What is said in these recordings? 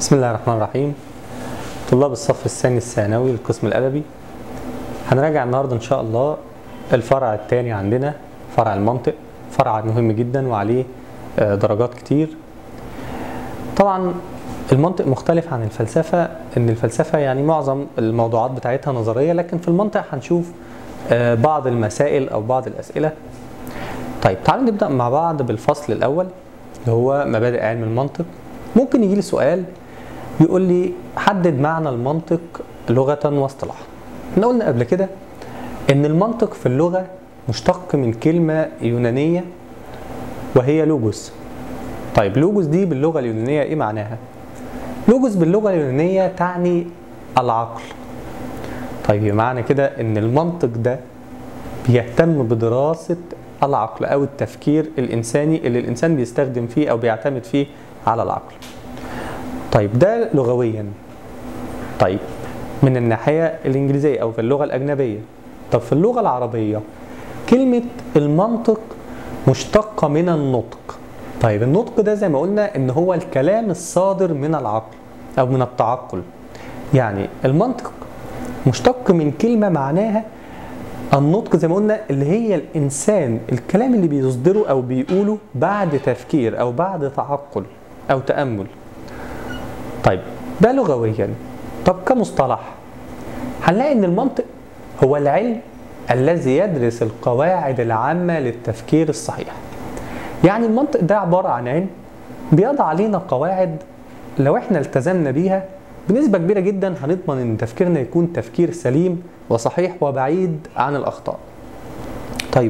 بسم الله الرحمن الرحيم طلاب الصف الثاني الثانوي القسم الأدبي هنراجع النهاردة إن شاء الله الفرع الثاني عندنا فرع المنطق فرع مهم جدا وعليه آه، درجات كتير طبعا المنطق مختلف عن الفلسفة إن الفلسفة يعني معظم الموضوعات بتاعتها نظرية لكن في المنطق هنشوف آه، بعض المسائل أو بعض الأسئلة طيب تعالوا نبدأ مع بعض بالفصل الأول اللي هو مبادئ علم المنطق ممكن يجي لي سؤال يقول لي حدد معنى المنطق لغة واصطلاحا احنا قلنا قبل كده ان المنطق في اللغة مشتق من كلمة يونانية وهي لوجوس طيب لوجوس دي باللغة اليونانية ايه معناها لوجوس باللغة اليونانية تعني العقل طيب معنى كده ان المنطق ده بيهتم بدراسة العقل او التفكير الانساني اللي الانسان بيستخدم فيه او بيعتمد فيه على العقل طيب ده لغويا طيب من الناحية الإنجليزية أو في اللغة الأجنبية طب في اللغة العربية كلمة المنطق مشتقة من النطق طيب النطق ده زي ما قلنا إن هو الكلام الصادر من العقل أو من التعقل يعني المنطق مشتق من كلمة معناها النطق زي ما قلنا اللي هي الإنسان الكلام اللي بيصدره أو بيقوله بعد تفكير أو بعد تعقل أو تأمل طيب ده لغويا طب كمصطلح هنلاقي ان المنطق هو العلم الذي يدرس القواعد العامة للتفكير الصحيح يعني المنطق ده عبارة عن علم بيضع علينا قواعد لو احنا التزمنا بيها بنسبة كبيرة جدا هنضمن ان تفكيرنا يكون تفكير سليم وصحيح وبعيد عن الأخطاء طيب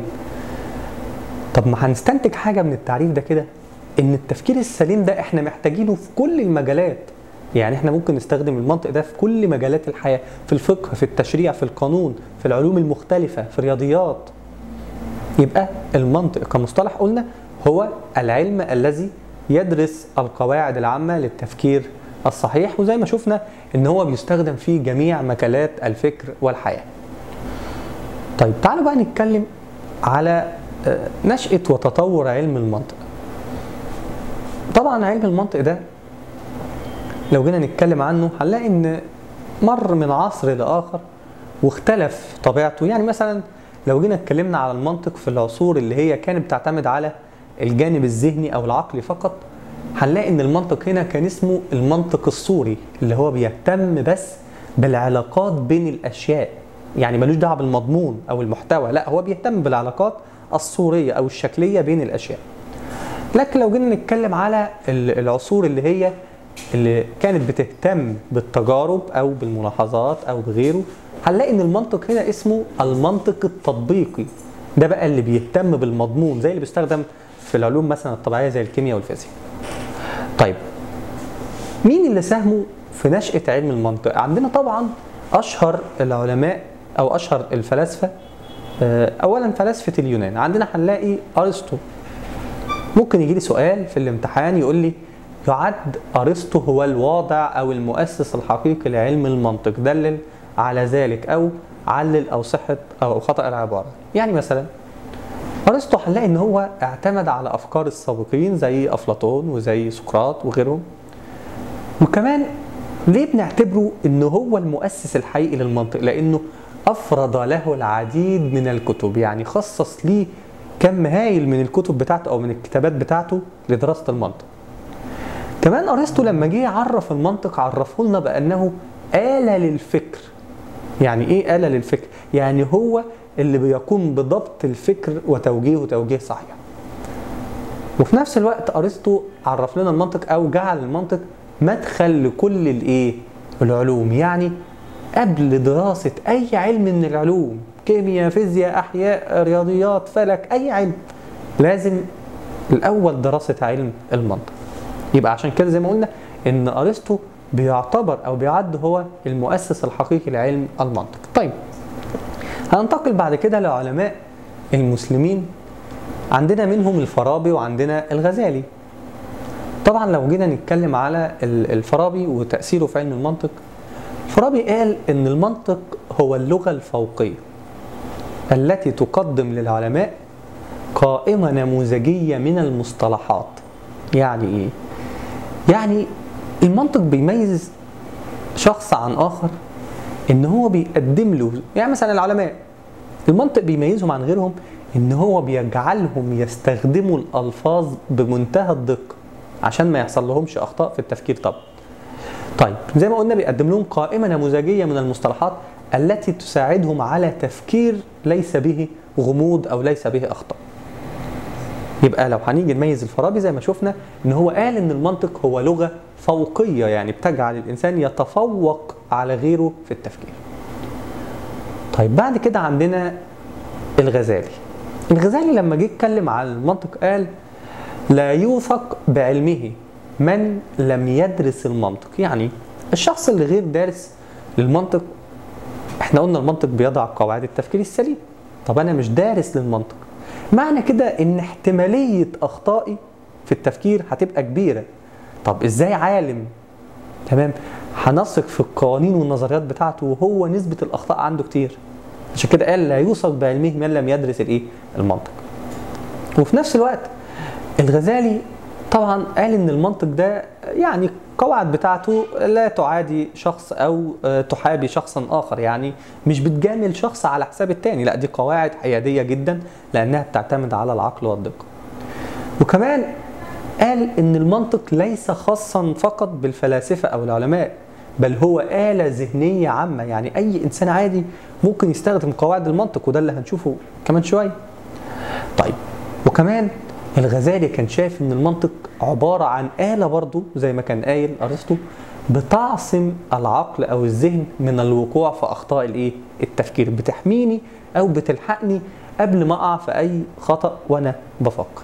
طب ما هنستنتج حاجة من التعريف ده كده ان التفكير السليم ده احنا محتاجينه في كل المجالات يعني احنا ممكن نستخدم المنطق ده في كل مجالات الحياة في الفقه في التشريع في القانون في العلوم المختلفة في الرياضيات يبقى المنطق كمصطلح قلنا هو العلم الذي يدرس القواعد العامة للتفكير الصحيح وزي ما شفنا ان هو بيستخدم في جميع مجالات الفكر والحياة طيب تعالوا بقى نتكلم على آه، نشأة وتطور علم المنطق طبعا علم المنطق ده لو جينا نتكلم عنه هنلاقي ان مر من عصر لاخر واختلف طبيعته يعني مثلا لو جينا اتكلمنا على المنطق في العصور اللي هي كانت بتعتمد على الجانب الذهني او العقلي فقط هنلاقي ان المنطق هنا كان اسمه المنطق الصوري اللي هو بيهتم بس بالعلاقات بين الاشياء يعني ملوش دعوه بالمضمون او المحتوى لا هو بيهتم بالعلاقات الصوريه او الشكليه بين الاشياء لكن لو جينا نتكلم على ال- العصور اللي هي اللي كانت بتهتم بالتجارب او بالملاحظات او بغيره هنلاقي ان المنطق هنا اسمه المنطق التطبيقي ده بقى اللي بيهتم بالمضمون زي اللي بيستخدم في العلوم مثلا الطبيعيه زي الكيمياء والفيزياء طيب مين اللي ساهموا في نشأة علم المنطق عندنا طبعا اشهر العلماء او اشهر الفلاسفه آه، اولا فلاسفه اليونان عندنا هنلاقي ارسطو ممكن يجي لي سؤال في الامتحان يقول لي يعد ارسطو هو الواضع او المؤسس الحقيقي لعلم المنطق دلل على ذلك او علل او صحه او خطا العباره يعني مثلا ارسطو هنلاقي ان هو اعتمد على افكار السابقين زي افلاطون وزي سقراط وغيرهم وكمان ليه بنعتبره ان هو المؤسس الحقيقي للمنطق لانه افرض له العديد من الكتب يعني خصص ليه كم هايل من الكتب بتاعته او من الكتابات بتاعته لدراسه المنطق كمان ارسطو لما جه يعرف المنطق عرفه لنا بانه آلة للفكر يعني ايه آلة للفكر يعني هو اللي بيقوم بضبط الفكر وتوجيهه توجيه صحيح وفي نفس الوقت ارسطو عرف لنا المنطق او جعل المنطق مدخل لكل الايه العلوم يعني قبل دراسة أي علم من العلوم كيمياء فيزياء أحياء رياضيات فلك أي علم لازم الأول دراسة علم المنطق يبقى عشان كده زي ما قلنا إن أرسطو بيعتبر أو بيعد هو المؤسس الحقيقي لعلم المنطق طيب هننتقل بعد كده لعلماء المسلمين عندنا منهم الفارابي وعندنا الغزالي طبعا لو جينا نتكلم على ال- الفارابي وتأثيره في علم المنطق فارابي قال ان المنطق هو اللغة الفوقية التي تقدم للعلماء قائمة نموذجية من المصطلحات يعني ايه؟ يعني المنطق بيميز شخص عن اخر ان هو بيقدم له يعني مثلا العلماء المنطق بيميزهم عن غيرهم ان هو بيجعلهم يستخدموا الالفاظ بمنتهى الدقه عشان ما يحصل لهمش اخطاء في التفكير طبعا طيب زي ما قلنا بيقدم لهم قائمه نموذجيه من المصطلحات التي تساعدهم على تفكير ليس به غموض او ليس به اخطاء يبقى لو هنيجي نميز الفارابي زي ما شفنا ان هو قال ان المنطق هو لغه فوقيه يعني بتجعل الانسان يتفوق على غيره في التفكير طيب بعد كده عندنا الغزالي الغزالي لما جه يتكلم عن المنطق قال لا يوثق بعلمه من لم يدرس المنطق يعني الشخص اللي غير دارس للمنطق احنا قلنا المنطق بيضع قواعد التفكير السليم طب انا مش دارس للمنطق معنى كده ان احتماليه اخطائي في التفكير هتبقى كبيره طب ازاي عالم تمام هنثق في القوانين والنظريات بتاعته وهو نسبه الاخطاء عنده كتير عشان كده قال لا يوثق بعلمه من لم يدرس الايه المنطق وفي نفس الوقت الغزالي طبعا قال ان المنطق ده يعني القواعد بتاعته لا تعادي شخص او تحابي شخصا اخر يعني مش بتجامل شخص على حساب التاني لا دي قواعد حياديه جدا لانها بتعتمد على العقل والدقه وكمان قال ان المنطق ليس خاصا فقط بالفلاسفه او العلماء بل هو آلة ذهنية عامة يعني أي إنسان عادي ممكن يستخدم قواعد المنطق وده اللي هنشوفه كمان شوية طيب وكمان الغزالي كان شايف ان المنطق عبارة عن آلة برضو زي ما كان قايل أرسطو بتعصم العقل أو الذهن من الوقوع في أخطاء الإيه؟ التفكير بتحميني أو بتلحقني قبل ما أقع في أي خطأ وأنا بفكر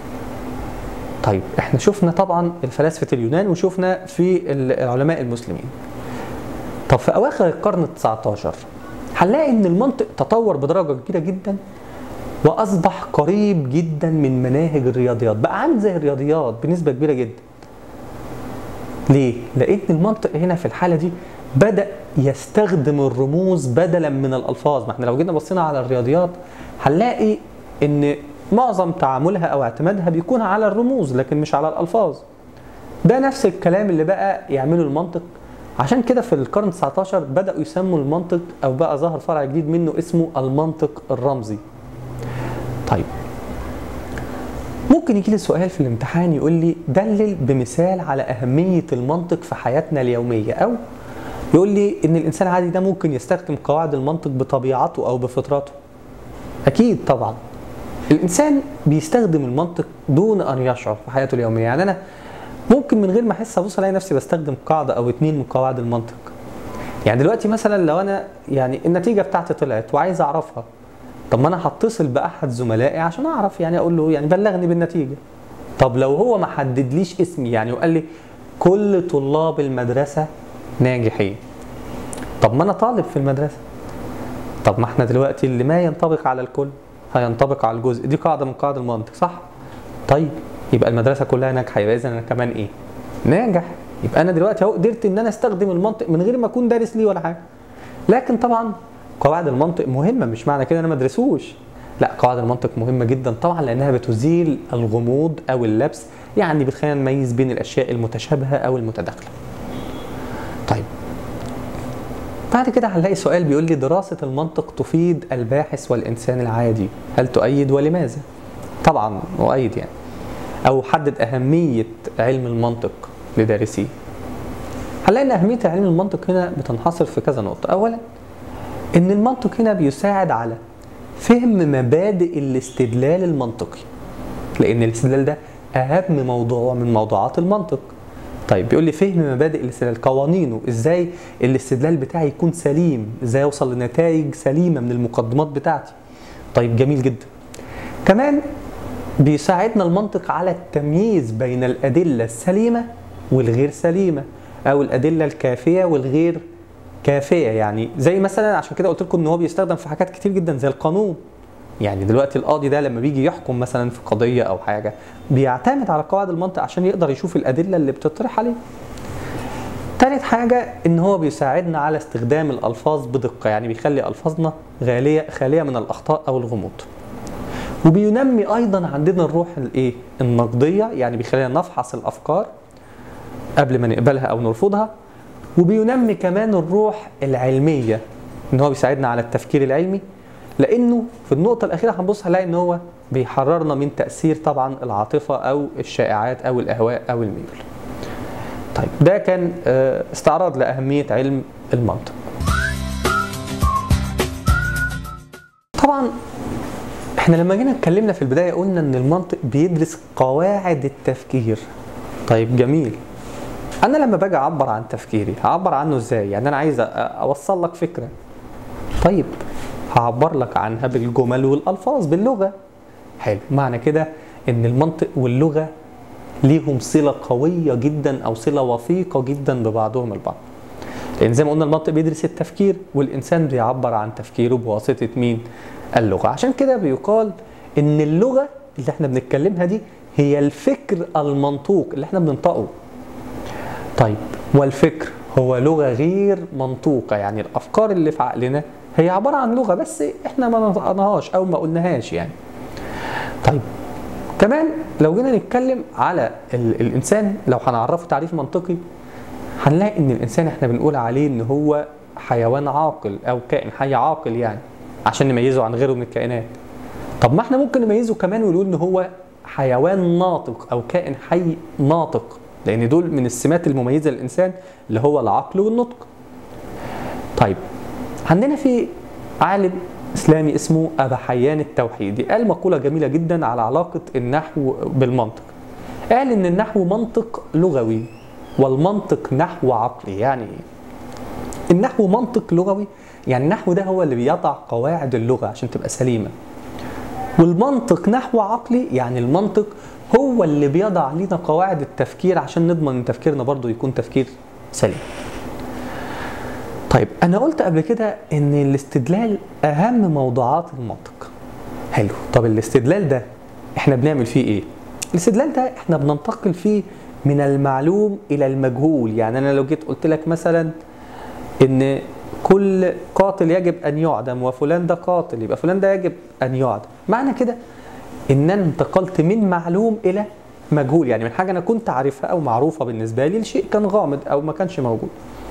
طيب احنا شفنا طبعا فلاسفة اليونان وشفنا في العلماء المسلمين طب في أواخر القرن ال 19 هنلاقي ان المنطق تطور بدرجة كبيرة جدا واصبح قريب جدا من مناهج الرياضيات بقى عامل زي الرياضيات بنسبه كبيره جدا ليه لان المنطق هنا في الحاله دي بدا يستخدم الرموز بدلا من الالفاظ ما احنا لو جينا بصينا على الرياضيات هنلاقي ان معظم تعاملها او اعتمادها بيكون على الرموز لكن مش على الالفاظ ده نفس الكلام اللي بقى يعمله المنطق عشان كده في القرن 19 بداوا يسموا المنطق او بقى ظهر فرع جديد منه اسمه المنطق الرمزي طيب ممكن يجي لي سؤال في الامتحان يقول لي دلل بمثال على أهمية المنطق في حياتنا اليومية أو يقول لي إن الإنسان العادي ده ممكن يستخدم قواعد المنطق بطبيعته أو بفطرته أكيد طبعا الإنسان بيستخدم المنطق دون أن يشعر في حياته اليومية يعني أنا ممكن من غير ما أحس أبص ألاقي نفسي بستخدم قاعدة أو اتنين من قواعد المنطق يعني دلوقتي مثلا لو أنا يعني النتيجة بتاعتي طلعت وعايز أعرفها طب ما انا هتصل باحد زملائي عشان اعرف يعني اقول له يعني بلغني بالنتيجه طب لو هو ما حددليش اسمي يعني وقال لي كل طلاب المدرسه ناجحين طب ما انا طالب في المدرسه طب ما احنا دلوقتي اللي ما ينطبق على الكل هينطبق على الجزء دي قاعده من قواعد المنطق صح طيب يبقى المدرسه كلها ناجحه يبقى اذا انا كمان ايه ناجح يبقى انا دلوقتي اهو قدرت ان انا استخدم المنطق من غير ما اكون دارس ليه ولا حاجه لكن طبعا قواعد المنطق مهمه مش معنى كده انا ما ادرسوش لا قواعد المنطق مهمه جدا طبعا لانها بتزيل الغموض او اللبس يعني بتخلينا نميز بين الاشياء المتشابهه او المتداخله طيب بعد كده هنلاقي سؤال بيقول لي دراسة المنطق تفيد الباحث والإنسان العادي هل تؤيد ولماذا؟ طبعا أؤيد يعني أو حدد أهمية علم المنطق لدارسيه هنلاقي ان اهميه علم المنطق هنا بتنحصر في كذا نقطه اولا ان المنطق هنا بيساعد على فهم مبادئ الاستدلال المنطقي لان الاستدلال ده اهم موضوع من موضوعات المنطق طيب بيقول لي فهم مبادئ الاستدلال قوانينه ازاي الاستدلال بتاعي يكون سليم ازاي اوصل لنتائج سليمه من المقدمات بتاعتي طيب جميل جدا كمان بيساعدنا المنطق على التمييز بين الادله السليمه والغير سليمه او الادله الكافيه والغير كافيه يعني زي مثلا عشان كده قلت لكم ان هو بيستخدم في حاجات كتير جدا زي القانون يعني دلوقتي القاضي ده لما بيجي يحكم مثلا في قضيه او حاجه بيعتمد على قواعد المنطق عشان يقدر يشوف الادله اللي بتطرح عليه تالت حاجة إن هو بيساعدنا على استخدام الألفاظ بدقة يعني بيخلي ألفاظنا غالية خالية من الأخطاء أو الغموض وبينمي أيضا عندنا الروح الإيه؟ النقدية يعني بيخلينا نفحص الأفكار قبل ما نقبلها او نرفضها وبينمي كمان الروح العلميه ان هو بيساعدنا على التفكير العلمي لانه في النقطه الاخيره هنبص هنلاقي ان هو بيحررنا من تاثير طبعا العاطفه او الشائعات او الاهواء او الميول طيب ده كان آه، استعراض لاهميه علم المنطق طبعا احنا لما جينا اتكلمنا في البدايه قلنا ان المنطق بيدرس قواعد التفكير طيب جميل انا لما باجي اعبر عن تفكيري هعبر عنه ازاي يعني انا عايز أ- اوصل لك فكره طيب هعبر لك عنها بالجمل والالفاظ باللغه حلو معنى كده ان المنطق واللغه ليهم صله قويه جدا او صله وثيقه جدا ببعضهم البعض لان زي ما قلنا المنطق بيدرس التفكير والانسان بيعبر عن تفكيره بواسطه مين اللغه عشان كده بيقال ان اللغه اللي احنا بنتكلمها دي هي الفكر المنطوق اللي احنا بننطقه طيب والفكر هو لغه غير منطوقه يعني الافكار اللي في عقلنا هي عباره عن لغه بس احنا ما نطقناهاش او ما قلناهاش يعني طيب كمان لو جينا نتكلم على ال الانسان لو هنعرفه تعريف منطقي هنلاقي ان الانسان احنا بنقول عليه ان هو حيوان عاقل او كائن حي عاقل يعني عشان نميزه عن غيره من الكائنات طب ما احنا ممكن نميزه كمان ونقول ان هو حيوان ناطق او كائن حي ناطق لان دول من السمات المميزه للانسان اللي هو العقل والنطق طيب عندنا في عالم اسلامي اسمه ابا حيان التوحيدي قال مقوله جميله جدا على علاقه النحو بالمنطق قال ان النحو منطق لغوي والمنطق نحو عقلي يعني ايه النحو منطق لغوي يعني النحو ده هو اللي بيضع قواعد اللغه عشان تبقى سليمه والمنطق نحو عقلي يعني المنطق هو اللي بيضع لنا قواعد التفكير عشان نضمن ان تفكيرنا برضو يكون تفكير سليم طيب انا قلت قبل كده ان الاستدلال اهم موضوعات المنطق حلو طب الاستدلال ده احنا بنعمل فيه ايه الاستدلال ده احنا بننتقل فيه من المعلوم الى المجهول يعني انا لو جيت قلت لك مثلا ان كل قاتل يجب ان يعدم وفلان ده قاتل يبقى فلان ده يجب ان يعدم معنى كده ان انا انتقلت من معلوم الى مجهول يعني من حاجه انا كنت عارفها او معروفه بالنسبه لي لشيء كان غامض او ما كانش موجود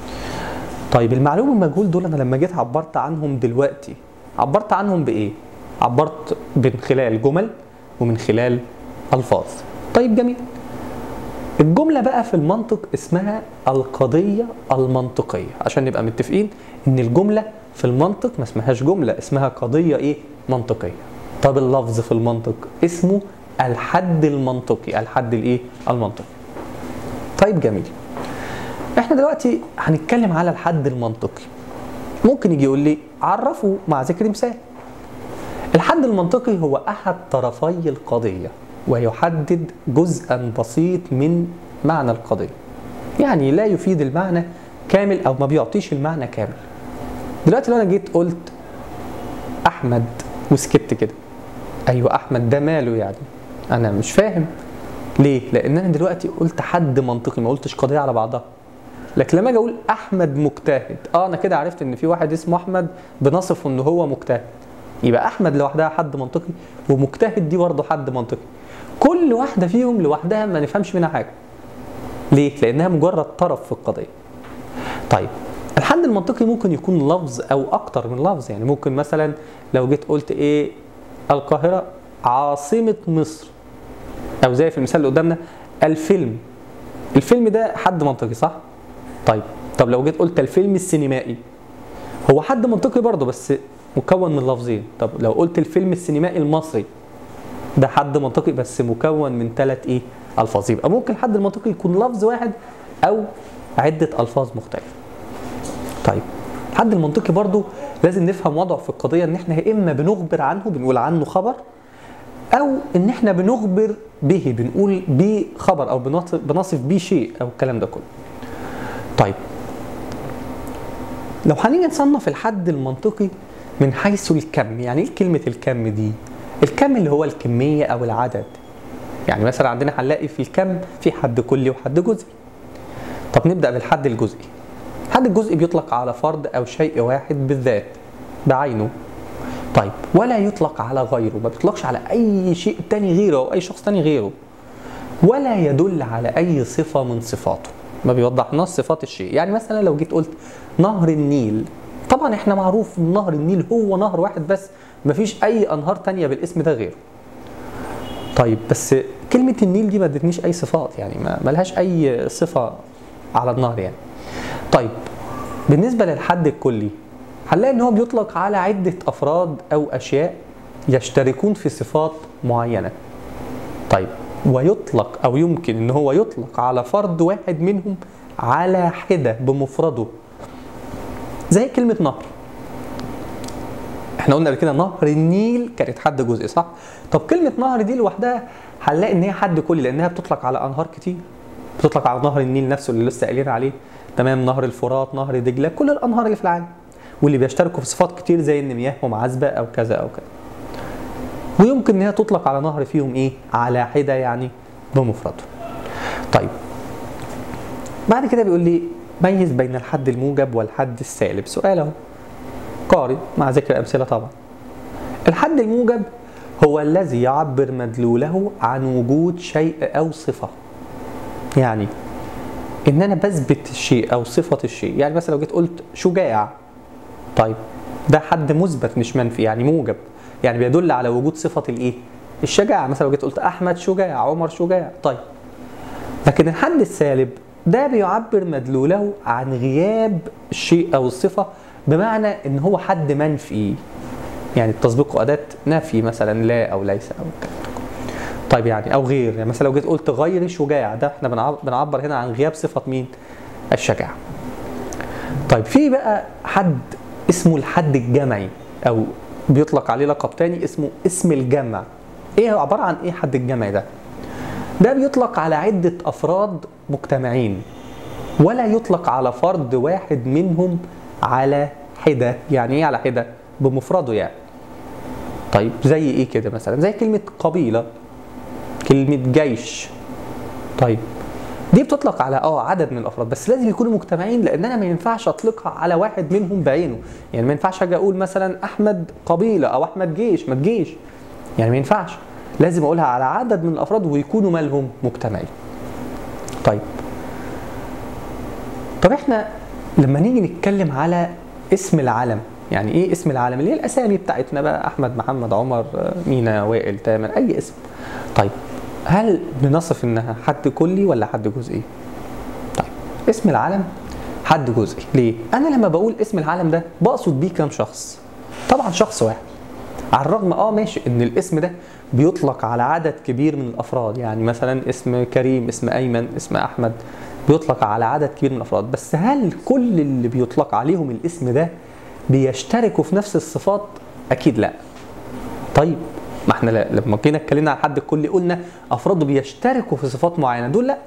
طيب المعلوم والمجهول دول انا لما جيت عبرت عنهم دلوقتي عبرت عنهم بايه عبرت من خلال جمل ومن خلال الفاظ طيب جميل الجملة بقى في المنطق اسمها القضية المنطقية عشان نبقى متفقين ان الجملة في المنطق ما اسمهاش جملة اسمها قضية ايه منطقية طب اللفظ في المنطق اسمه الحد المنطقي الحد الايه المنطقي طيب جميل احنا دلوقتي هنتكلم على الحد المنطقي ممكن يجي يقول لي عرفه مع ذكر مثال الحد المنطقي هو احد طرفي القضيه ويحدد جزءا بسيط من معنى القضيه يعني لا يفيد المعنى كامل او ما بيعطيش المعنى كامل دلوقتي لو انا جيت قلت احمد وسكت كده ايوه احمد ده ماله يعني انا مش فاهم ليه لان انا دلوقتي قلت حد منطقي ما قلتش قضيه على بعضها لكن لما اجي اقول احمد مجتهد اه انا كده عرفت ان في واحد اسمه احمد بنصفه ان هو مجتهد يبقى احمد لوحدها حد منطقي ومجتهد دي برضه حد منطقي كل واحده فيهم لوحدها ما نفهمش منها حاجه ليه لانها مجرد طرف في القضيه طيب الحد المنطقي ممكن يكون لفظ او اكتر من لفظ يعني ممكن مثلا لو جيت قلت ايه القاهره عاصمه مصر او زي في المثال اللي قدامنا الفيلم الفيلم ده حد منطقي صح طيب طب لو جيت قلت الفيلم السينمائي هو حد منطقي برضه بس مكون من لفظين طب لو قلت الفيلم السينمائي المصري ده حد منطقي بس مكون من ثلاث ايه الفاظ يبقى ممكن الحد المنطقي يكون لفظ واحد او عده الفاظ مختلفه طيب الحد المنطقي برضه لازم نفهم وضعه في القضيه ان احنا يا اما بنخبر عنه بنقول عنه خبر او ان احنا بنخبر به بنقول بيه خبر او بنصف بنصف بيه شيء او الكلام ده كله طيب لو هنيجي نصنف الحد المنطقي من حيث الكم يعني ايه كلمة الكم دي الكم اللي هو الكمية او العدد يعني مثلا عندنا هنلاقي في الكم في حد كلي وحد جزئي طب نبدأ بالحد الجزئي الحد الجزئي بيطلق على فرد او شيء واحد بالذات بعينه طيب ولا يطلق على غيره ما بيطلقش على اي شيء تاني غيره او اي شخص تاني غيره ولا يدل على اي صفة من صفاته ما بيوضحناش صفات الشيء يعني مثلا لو جيت قلت نهر النيل طبعا احنا معروف ان نهر النيل هو نهر واحد بس مفيش اي انهار تانية بالاسم ده غيره طيب بس كلمة النيل دي ما ادتنيش اي صفات يعني ما ملهاش اي صفة على النهر يعني طيب بالنسبة للحد الكلي هنلاقي ان هو بيطلق على عدة افراد او اشياء يشتركون في صفات معينة طيب ويطلق او يمكن ان هو يطلق على فرد واحد منهم على حدة بمفرده زي كلمة نهر احنا قلنا قبل كده نهر النيل كانت حد جزئي صح؟ طب كلمة نهر دي لوحدها هنلاقي ان هي حد كلي لانها بتطلق على انهار كتير بتطلق على نهر النيل نفسه اللي لسه قايلين عليه تمام نهر الفرات نهر دجلة كل الانهار اللي في العالم واللي بيشتركوا في صفات كتير زي ان مياههم عذبة او كذا او كذا ويمكن ان هي تطلق على نهر فيهم ايه على حدة يعني بمفرده طيب بعد كده بيقول لي ميز بين الحد الموجب والحد السالب سؤال اهو قارن مع ذكر امثله طبعا الحد الموجب هو الذي يعبر مدلوله عن وجود شيء او صفه يعني ان انا بثبت الشيء او صفه الشيء يعني مثلا لو جيت قلت شجاع طيب ده حد مثبت مش منفي يعني موجب يعني بيدل على وجود صفه الايه الشجاعه مثلا لو جيت قلت احمد شجاع عمر شجاع طيب لكن الحد السالب ده بيعبر مدلوله عن غياب الشيء او الصفه بمعنى ان هو حد منفي يعني التسبيق اداه نفي مثلا لا او ليس او كده طيب يعني او غير يعني مثلا لو جيت قلت غير شجاع ده احنا بنعب- بنعبر هنا عن غياب صفه مين الشجاعه طيب في بقى حد اسمه الحد الجمعي او بيطلق عليه لقب تاني اسمه اسم الجمع ايه هو عباره عن ايه حد الجمعي ده ده بيطلق على عدة أفراد مجتمعين ولا يطلق على فرد واحد منهم على حدة يعني إيه على حدة؟ بمفرده يعني طيب زي إيه كده مثلا؟ زي كلمة قبيلة كلمة جيش طيب دي بتطلق على اه عدد من الافراد بس لازم يكونوا مجتمعين لان انا ما ينفعش اطلقها على واحد منهم بعينه يعني ما ينفعش اجي اقول مثلا احمد قبيله او احمد جيش ما تجيش يعني ما ينفعش لازم اقولها على عدد من الافراد ويكونوا مالهم مجتمعين طيب طب احنا لما نيجي نتكلم على اسم العلم يعني ايه اسم العلم اللي هي الاسامي بتاعتنا بقى احمد محمد عمر آه، مينا وائل تامر اي اسم طيب هل بنصف انها حد كلي ولا حد جزئي طيب اسم العلم حد جزئي ليه انا لما بقول اسم العلم ده بقصد بيه كام شخص طبعا شخص واحد على الرغم اه ماشي ان الاسم ده بيطلق على عدد كبير من الافراد يعني مثلا اسم كريم اسم ايمن اسم احمد بيطلق على عدد كبير من الافراد بس هل كل اللي بيطلق عليهم الاسم ده بيشتركوا في نفس الصفات اكيد لا طيب ما احنا لا- لما جينا اتكلمنا عن الحد الكلي قلنا افراده بيشتركوا في صفات معينه دول لا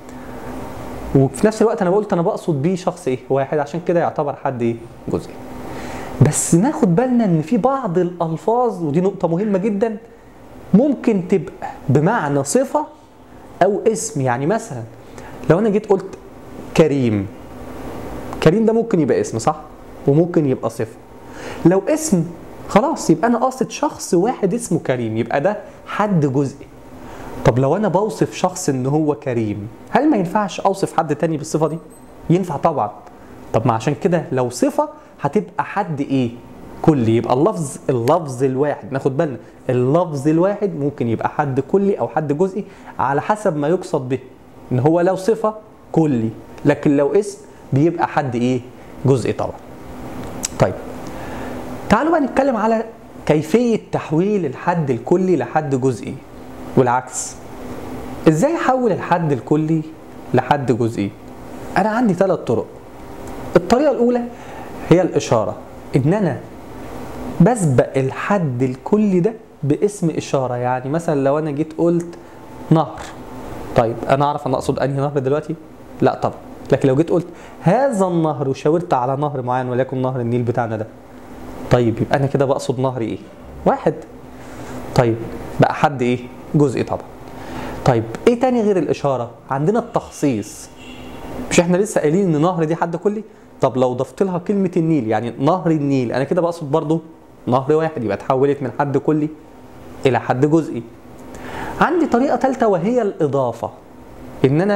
وفي نفس الوقت انا قلت انا بقصد بيه شخص ايه واحد عشان كده يعتبر حد ايه جزئي بس ناخد بالنا ان في بعض الالفاظ ودي نقطه مهمه جدا ممكن تبقى بمعنى صفه او اسم يعني مثلا لو انا جيت قلت كريم كريم ده ممكن يبقى اسم صح وممكن يبقى صفه لو اسم خلاص يبقى انا قاصد شخص واحد اسمه كريم يبقى ده حد جزئي طب لو انا بوصف شخص ان هو كريم هل ما ينفعش اوصف حد تاني بالصفه دي ينفع طبعا طب ما عشان كده لو صفه هتبقى حد ايه كلي يبقى اللفظ اللفظ الواحد ناخد بالنا اللفظ الواحد ممكن يبقى حد كلي او حد جزئي على حسب ما يقصد به ان هو لو صفه كلي لكن لو اسم بيبقى حد ايه جزئي طبعا طيب تعالوا بقى نتكلم على كيفية تحويل الحد الكلي لحد جزئي والعكس ازاي احول الحد الكلي لحد جزئي انا عندي ثلاث طرق الطريقة الاولى هي الاشارة ان انا بسبق الحد الكلي ده باسم اشارة يعني مثلا لو انا جيت قلت نهر طيب انا اعرف انا اقصد انهي نهر دلوقتي لا طبعا لكن لو جيت قلت هذا النهر وشاورت على نهر معين وليكن نهر النيل بتاعنا ده طيب يبقى انا كده بقصد نهر ايه واحد طيب بقى حد ايه جزئي طبعا طيب ايه تاني غير الاشاره عندنا التخصيص مش احنا لسه قايلين ان نهر دي حد كلي طب لو ضفت لها كلمه النيل يعني نهر النيل انا كده بقصد برضو نهر واحد يبقى اتحولت من حد كلي الى حد جزئي عندي طريقه ثالثه وهي الاضافه ان انا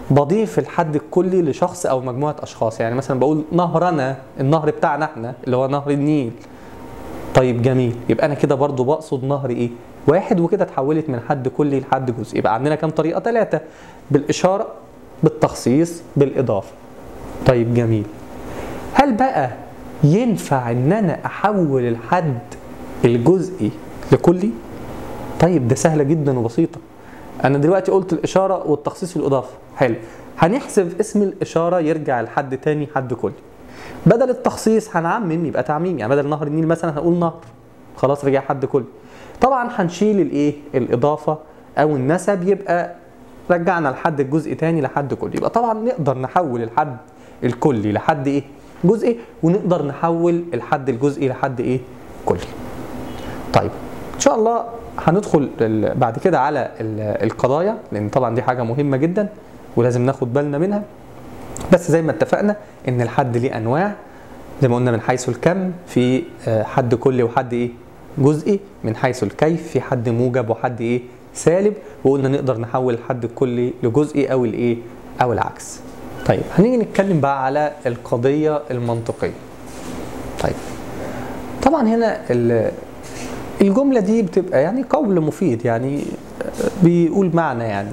بضيف الحد الكلي لشخص او مجموعه اشخاص يعني مثلا بقول نهرنا النهر بتاعنا احنا اللي هو نهر النيل طيب جميل يبقى انا كده برضو بقصد نهر ايه واحد وكده اتحولت من حد كلي لحد جزء يبقى عندنا كام طريقه ثلاثه بالاشاره بالتخصيص بالاضافه طيب جميل هل بقى ينفع ان انا احول الحد الجزئي لكلي طيب ده سهله جدا وبسيطه انا دلوقتي قلت الاشاره والتخصيص والاضافه حلو هنحذف اسم الاشاره يرجع لحد تاني حد كلي بدل التخصيص هنعمم يبقى تعميم يعني بدل نهر النيل مثلا هنقول نهر خلاص رجع حد كلي طبعا هنشيل الايه الاضافه او النسب يبقى رجعنا لحد الجزء تاني لحد كلي يبقى طبعا نقدر نحول الحد الكلي لحد ايه جزئي ونقدر نحول الحد الجزئي لحد ايه كلي طيب ان شاء الله هندخل ال- بعد كده على ال- القضايا لان طبعا دي حاجه مهمه جدا ولازم ناخد بالنا منها بس زي ما اتفقنا ان الحد ليه انواع زي ما قلنا من حيث الكم في آه، حد كلي وحد ايه جزئي من حيث الكيف في حد موجب وحد ايه سالب وقلنا نقدر نحول الحد الكلي لجزئي او الايه او العكس طيب هنيجي نتكلم بقى على القضيه المنطقيه طيب طبعا هنا ال- الجمله دي بتبقى يعني قول مفيد يعني بيقول معنى يعني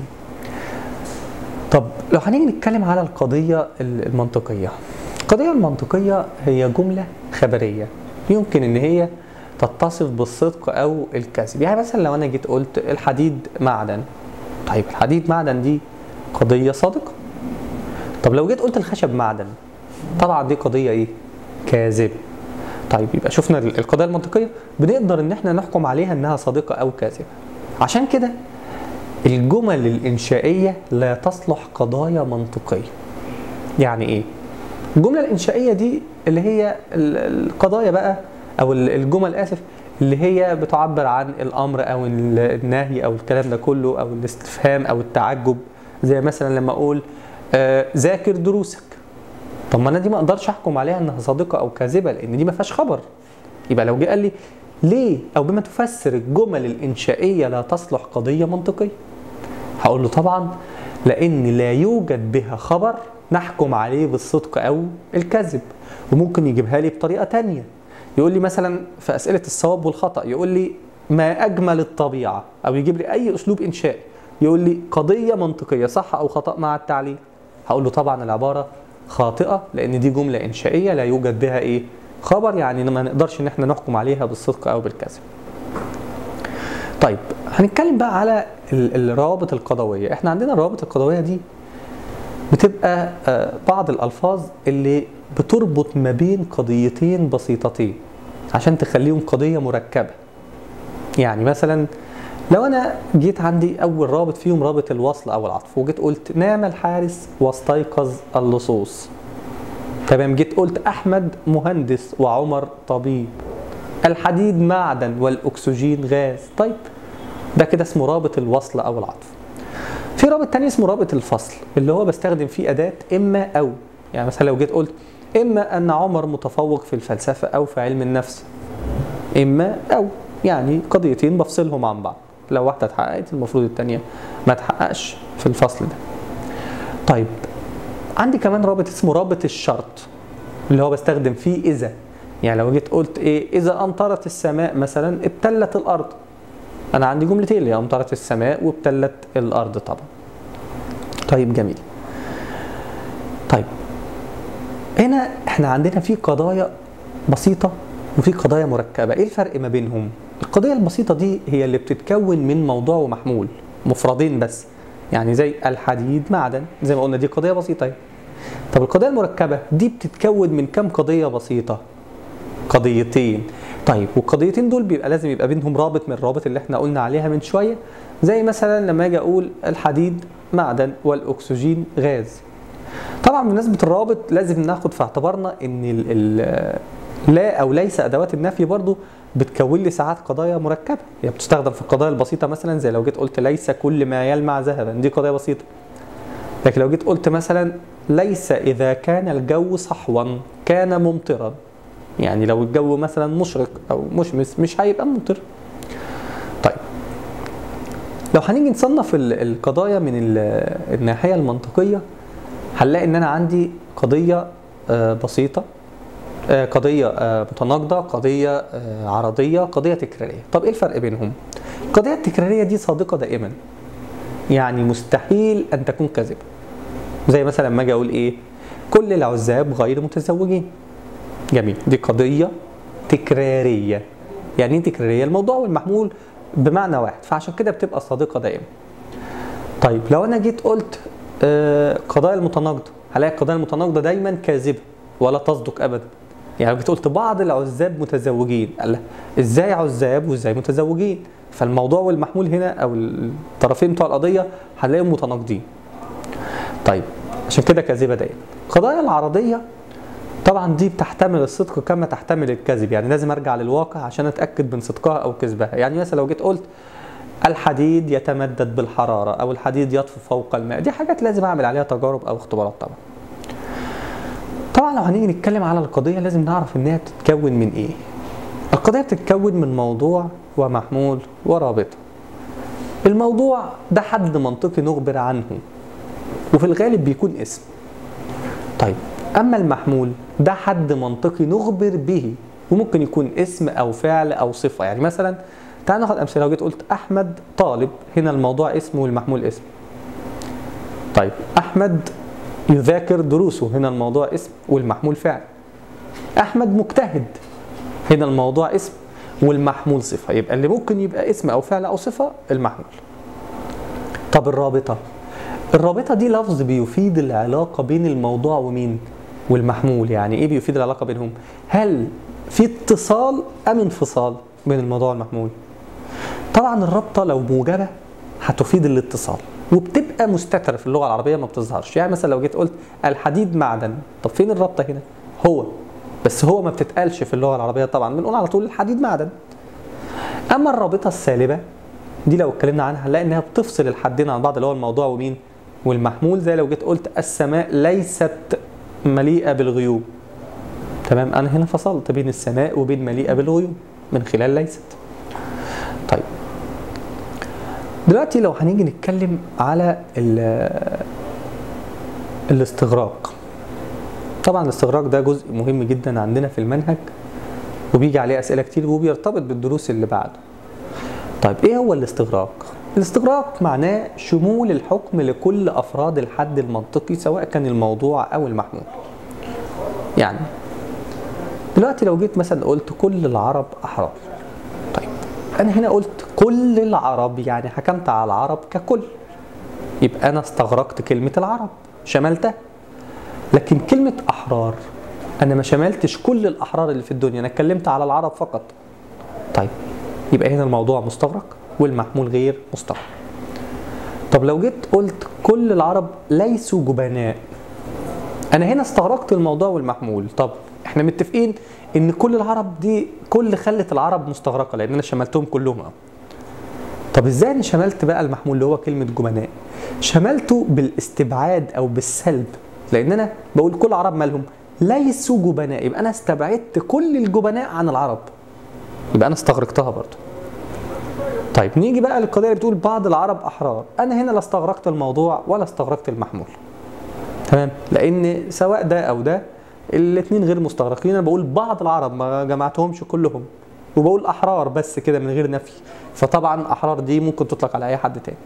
طب لو هنيجي نتكلم على القضية المنطقية القضية المنطقية هي جملة خبرية يمكن ان هي تتصف بالصدق او الكذب يعني مثلا لو انا جيت قلت الحديد معدن طيب الحديد معدن دي قضية صادقة طب لو جيت قلت الخشب معدن طبعا دي قضية ايه كاذبة طيب يبقى شفنا القضية المنطقية بنقدر ان احنا نحكم عليها انها صادقة او كاذبة عشان كده الجمل الإنشائية لا تصلح قضايا منطقية يعني إيه؟ الجملة الإنشائية دي اللي هي ال- القضايا بقى أو ال- الجمل آسف اللي هي بتعبر عن الأمر أو ال- النهي أو الكلام ده كله أو الاستفهام أو التعجب زي مثلا لما أقول آه، ذاكر دروسك طب ما أنا دي ما أقدرش أحكم عليها إنها صادقة أو كاذبة لأن دي ما فيهاش خبر يبقى لو جه قال لي ليه أو بما تفسر الجمل الإنشائية لا تصلح قضية منطقية هقول له طبعا لان لا يوجد بها خبر نحكم عليه بالصدق او الكذب وممكن يجيبها لي بطريقه تانية يقول لي مثلا في اسئله الصواب والخطا يقول لي ما اجمل الطبيعه او يجيب لي اي اسلوب انشائي يقول لي قضيه منطقيه صح او خطا مع التعليل هقول له طبعا العباره خاطئه لان دي جمله انشائيه لا يوجد بها ايه خبر يعني ما نقدرش ان احنا نحكم عليها بالصدق او بالكذب طيب هنتكلم بقى على ال- الروابط القضويه احنا عندنا الروابط القضويه دي بتبقى آه، بعض الالفاظ اللي بتربط ما بين قضيتين بسيطتين عشان تخليهم قضيه مركبه يعني مثلا لو انا جيت عندي اول رابط فيهم رابط الوصل او العطف وجيت قلت نام الحارس واستيقظ اللصوص تمام جيت قلت احمد مهندس وعمر طبيب الحديد معدن والاكسجين غاز طيب ده كده اسمه رابط الوصل او العطف في رابط تاني اسمه رابط الفصل اللي هو بستخدم فيه اداه اما او يعني مثلا لو جيت قلت اما ان عمر متفوق في الفلسفه او في علم النفس اما او يعني قضيتين بفصلهم عن بعض لو واحده اتحققت المفروض التانيه ما تحققش في الفصل ده طيب عندي كمان رابط اسمه رابط الشرط اللي هو بستخدم فيه اذا يعني لو جيت قلت ايه اذا امطرت السماء مثلا ابتلت الارض انا عندي جملتين اللي هي امطرت السماء وابتلت الارض طبعا طيب جميل طيب هنا احنا عندنا في قضايا بسيطة وفي قضايا مركبة ايه الفرق ما بينهم القضية البسيطة دي هي اللي بتتكون من موضوع ومحمول مفردين بس يعني زي الحديد معدن زي ما قلنا دي قضية بسيطة اهي. طب القضية المركبة دي بتتكون من كم قضية بسيطة قضيتين طيب والقضيتين دول بيبقى لازم يبقى بينهم رابط من الرابط اللي احنا قلنا عليها من شويه زي مثلا لما اجي اقول الحديد معدن والاكسجين غاز طبعا بمناسبه الرابط لازم ناخد في اعتبارنا ان ال ال لا او ليس ادوات النفي برضو بتكون لي ساعات قضايا مركبه هي بتستخدم في القضايا البسيطه مثلا زي لو جيت قلت ليس كل ما يلمع ذهبا دي قضيه بسيطه لكن لو جيت قلت مثلا ليس اذا كان الجو صحوا كان ممطرا يعني لو الجو مثلا مشرق او مشمس مش هيبقى ممطر طيب لو هنيجي نصنف ال- القضايا من ال- الناحيه المنطقيه هنلاقي ان انا عندي قضيه آه، بسيطه آه، قضيه آه، متناقضه قضيه آه، عرضيه قضيه تكراريه طب ايه الفرق بينهم القضيه التكراريه دي صادقه دائما يعني مستحيل ان تكون كاذبه زي مثلا لما اجي اقول ايه كل العزاب غير متزوجين جميل دي قضيه تكراريه يعني ايه تكراريه الموضوع والمحمول بمعنى واحد فعشان كده بتبقى صادقه دائما طيب لو انا جيت قلت آه، قضايا المتناقضه هلاقي القضايا المتناقضه دايما كاذبه ولا تصدق ابدا يعني لو جيت قلت بعض العزاب متزوجين قال لها ازاي عزاب وازاي متزوجين فالموضوع والمحمول هنا او الطرفين بتوع القضيه هنلاقيهم متناقضين طيب عشان كده كاذبه دايما القضايا العرضيه طبعا دي بتحتمل الصدق كما تحتمل الكذب يعني لازم ارجع للواقع عشان اتاكد من صدقها او كذبها يعني مثلا لو جيت قلت الحديد يتمدد بالحراره او الحديد يطفو فوق الماء دي حاجات لازم اعمل عليها تجارب او اختبارات طبعا طبعا لو هنيجي نتكلم على القضيه لازم نعرف انها بتتكون من ايه القضيه بتتكون من موضوع ومحمول ورابطه الموضوع ده حد منطقي نخبر عنه وفي الغالب بيكون اسم طيب اما المحمول ده حد منطقي نخبر به وممكن يكون اسم او فعل او صفه يعني مثلا تعال ناخد امثله لو جيت قلت احمد طالب هنا الموضوع اسم والمحمول اسم طيب احمد يذاكر دروسه هنا الموضوع اسم والمحمول فعل احمد مجتهد هنا الموضوع اسم والمحمول صفه يبقى اللي ممكن يبقى اسم او فعل او صفه المحمول طب الرابطه الرابطه دي لفظ بيفيد العلاقه بين الموضوع ومين والمحمول يعني ايه بيفيد العلاقه بينهم هل في اتصال ام انفصال بين الموضوع والمحمول طبعا الرابطه لو موجبه هتفيد الاتصال وبتبقى مستتره في اللغه العربيه ما بتظهرش يعني مثلا لو جيت قلت الحديد معدن طب فين الرابطه هنا هو بس هو ما بتتقالش في اللغه العربيه طبعا بنقول على طول الحديد معدن اما الرابطه السالبه دي لو اتكلمنا عنها هنلاقي انها بتفصل الحدين عن بعض اللي هو الموضوع ومين والمحمول زي لو جيت قلت السماء ليست مليئه بالغيوم تمام انا هنا فصلت بين السماء وبين مليئه بالغيوم من خلال ليست طيب دلوقتي لو هنيجي نتكلم على ال- الاستغراق طبعا الاستغراق ده جزء مهم جدا عندنا في المنهج وبيجي عليه اسئله كتير وبيرتبط بالدروس اللي بعده طيب ايه هو الاستغراق الاستغراق معناه شمول الحكم لكل افراد الحد المنطقي سواء كان الموضوع او المحمول يعني دلوقتي لو جيت مثلا قلت كل العرب احرار طيب انا هنا قلت كل العرب يعني حكمت على العرب ككل يبقى انا استغرقت كلمه العرب شملتها لكن كلمه احرار انا ما شملتش كل الاحرار اللي في الدنيا انا اتكلمت على العرب فقط طيب يبقى هنا الموضوع مستغرق والمحمول غير مستغرق طب لو جيت قلت كل العرب ليسوا جبناء انا هنا استغرقت الموضوع والمحمول طب احنا متفقين ان كل العرب دي كل خلت العرب مستغرقه لان انا شملتهم كلهم أهو. طب ازاي انا شملت بقى المحمول اللي هو كلمه جبناء شملته بالاستبعاد او بالسلب لان انا بقول كل العرب مالهم ليسوا جبناء يبقى انا استبعدت كل الجبناء عن العرب يبقى انا استغرقتها برضو طيب نيجي بقى للقضيه اللي بتقول بعض العرب احرار انا هنا لا استغرقت الموضوع ولا استغرقت المحمول تمام لان سواء ده او ده الاثنين غير مستغرقين انا بقول بعض العرب ما جمعتهمش كلهم وبقول احرار بس كده من غير نفي فطبعا احرار دي ممكن تطلق على اي حد تاني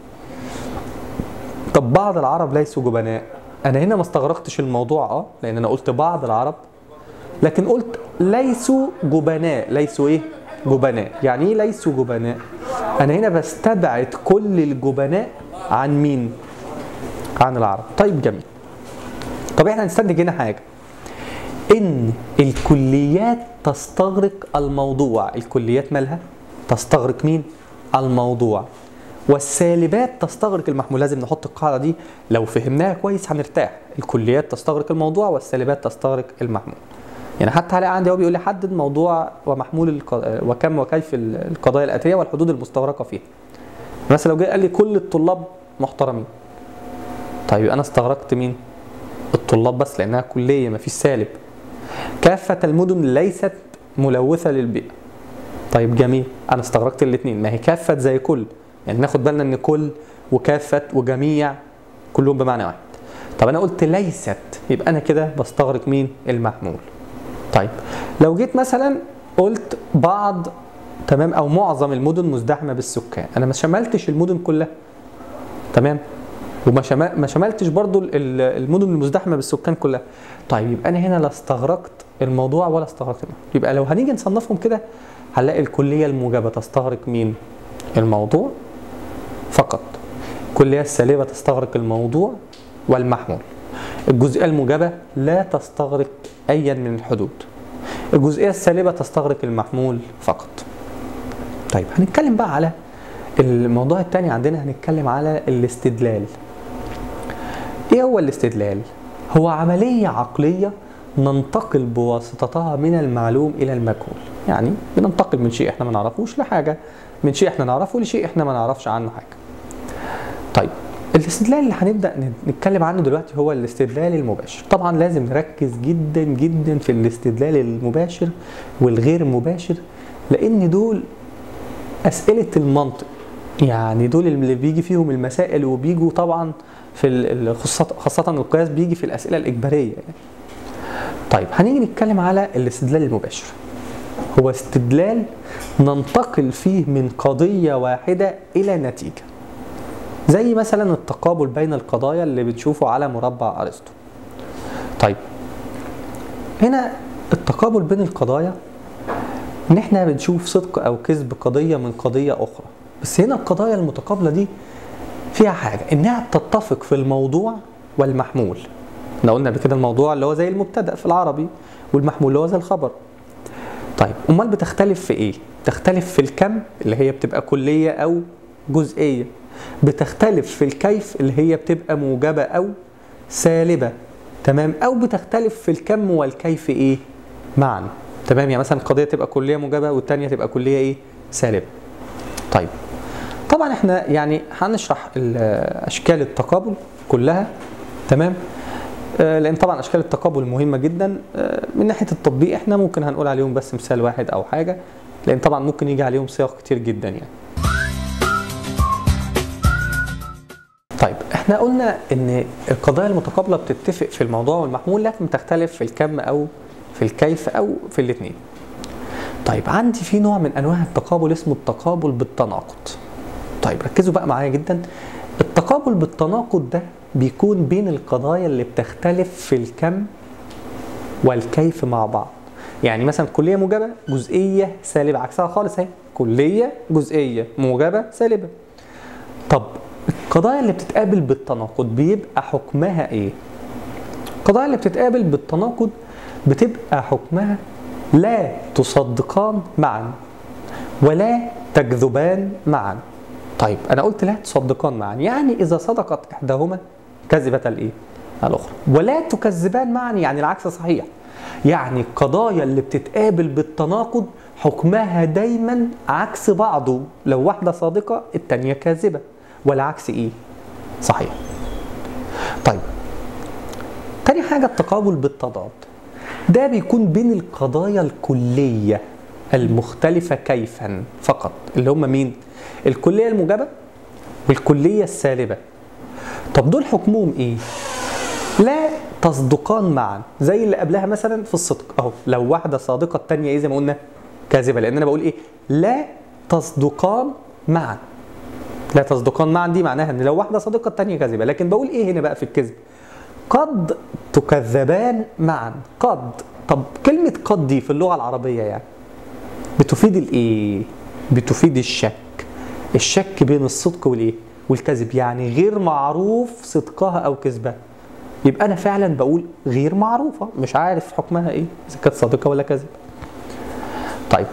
طب بعض العرب ليسوا جبناء انا هنا ما استغرقتش الموضوع اه لان انا قلت بعض العرب لكن قلت ليسوا جبناء ليسوا ايه جبناء يعني ايه ليسوا جبناء انا هنا بستبعد كل الجبناء عن مين عن العرب طيب جميل طب احنا هنستنتج هنا حاجه ان الكليات تستغرق الموضوع الكليات مالها تستغرق مين الموضوع والسالبات تستغرق المحمول لازم نحط القاعده دي لو فهمناها كويس هنرتاح الكليات تستغرق الموضوع والسالبات تستغرق المحمول يعني حتى هلاقي عندي هو بيقول لي حدد موضوع ومحمول الق... وكم وكيف القضايا الاتيه والحدود المستغرقه فيها مثلا لو جه قال لي كل الطلاب محترمين طيب انا استغرقت مين الطلاب بس لانها كليه ما فيش سالب كافه المدن ليست ملوثه للبيئه طيب جميل انا استغرقت الاثنين ما هي كافه زي كل يعني ناخد بالنا ان كل وكافه وجميع كلهم بمعنى واحد طب انا قلت ليست يبقى انا كده بستغرق مين المحمول طيب لو جيت مثلا قلت بعض تمام او معظم المدن مزدحمه بالسكان انا ما شملتش المدن كلها تمام وما شما- ما شملتش برضو ال- ال- المدن المزدحمه بالسكان كلها طيب يبقى انا هنا لا استغرقت الموضوع ولا استغرقت الموضوع. يبقى لو هنيجي نصنفهم كده هنلاقي الكليه الموجبه تستغرق مين الموضوع فقط الكليه السالبه تستغرق الموضوع والمحمول الجزئيه الموجبه لا تستغرق ايا من الحدود الجزئيه السالبه تستغرق المحمول فقط طيب هنتكلم بقى على الموضوع الثاني عندنا هنتكلم على الاستدلال ايه هو الاستدلال هو عمليه عقليه ننتقل بواسطتها من المعلوم الى المجهول يعني بننتقل من شيء احنا ما نعرفوش لحاجه من شيء احنا نعرفه لشيء احنا ما نعرفش عنه حاجه طيب الاستدلال اللي هنبدا نتكلم عنه دلوقتي هو الاستدلال المباشر طبعا لازم نركز جدا جدا في الاستدلال المباشر والغير مباشر لان دول اسئله المنطق يعني دول اللي بيجي فيهم المسائل وبيجوا طبعا في ال- ال- خاصة خاصة القياس بيجي في الأسئلة الإجبارية يعني. طيب هنيجي نتكلم على الاستدلال المباشر هو استدلال ننتقل فيه من قضية واحدة إلى نتيجة زي مثلا التقابل بين القضايا اللي بتشوفه على مربع أرسطو طيب هنا التقابل بين القضايا ان احنا بنشوف صدق او كذب قضيه من قضيه اخرى بس هنا القضايا المتقابله دي فيها حاجه انها بتتفق في الموضوع والمحمول احنا قلنا قبل كده الموضوع اللي هو زي المبتدا في العربي والمحمول اللي هو زي الخبر طيب امال بتختلف في ايه تختلف في الكم اللي هي بتبقى كليه او جزئيه بتختلف في الكيف اللي هي بتبقى موجبه او سالبه تمام او بتختلف في الكم والكيف ايه معا تمام يعني مثلا القضيه تبقى كليه موجبه والثانيه تبقى كليه ايه سالبه طيب طبعا احنا يعني هنشرح ال- اشكال التقابل كلها تمام آه، لان طبعا اشكال التقابل مهمه جدا آه، من ناحيه التطبيق احنا ممكن هنقول عليهم بس مثال واحد او حاجه لان طبعا ممكن يجي عليهم صيغ كتير جدا يعني طيب احنا قلنا ان القضايا المتقابله بتتفق في الموضوع والمحمول لكن بتختلف في الكم او في الكيف او في الاثنين طيب عندي في نوع من انواع التقابل اسمه التقابل بالتناقض طيب ركزوا بقى معايا جدا التقابل بالتناقض ده بيكون بين القضايا اللي بتختلف في الكم والكيف مع بعض يعني مثلا كليه موجبه جزئيه سالبه عكسها خالص اهي كليه جزئيه موجبه سالبه طب القضايا اللي بتتقابل بالتناقض بيبقى حكمها ايه القضايا اللي بتتقابل بالتناقض بتبقى حكمها لا تصدقان معا ولا تكذبان معا طيب انا قلت لا تصدقان معا يعني اذا صدقت احداهما كذبت الايه الاخرى ولا تكذبان معا يعني العكس صحيح يعني القضايا اللي بتتقابل بالتناقض حكمها دايما عكس بعضه لو واحده صادقه التانيه كاذبه والعكس ايه صحيح طيب تاني حاجه التقابل بالتضاد ده بيكون بين القضايا الكليه المختلفه كيفا فقط اللي هم مين الكليه الموجبه والكليه السالبه طب دول حكمهم ايه لا تصدقان معا زي اللي قبلها مثلا في الصدق اهو لو واحده صادقه الثانيه ايه زي ما قلنا كاذبه لان انا بقول ايه لا تصدقان معا لا تصدقان معا دي معناها ان لو واحده صادقه الثانيه كاذبه لكن بقول ايه هنا بقى في الكذب قد تكذبان معا قد طب كلمه قد دي في اللغه العربيه يعني بتفيد الايه بتفيد الشك الشك بين الصدق والايه والكذب يعني غير معروف صدقها او كذبها يبقى انا فعلا بقول غير معروفه مش عارف حكمها ايه اذا كانت صادقه ولا كذب طيب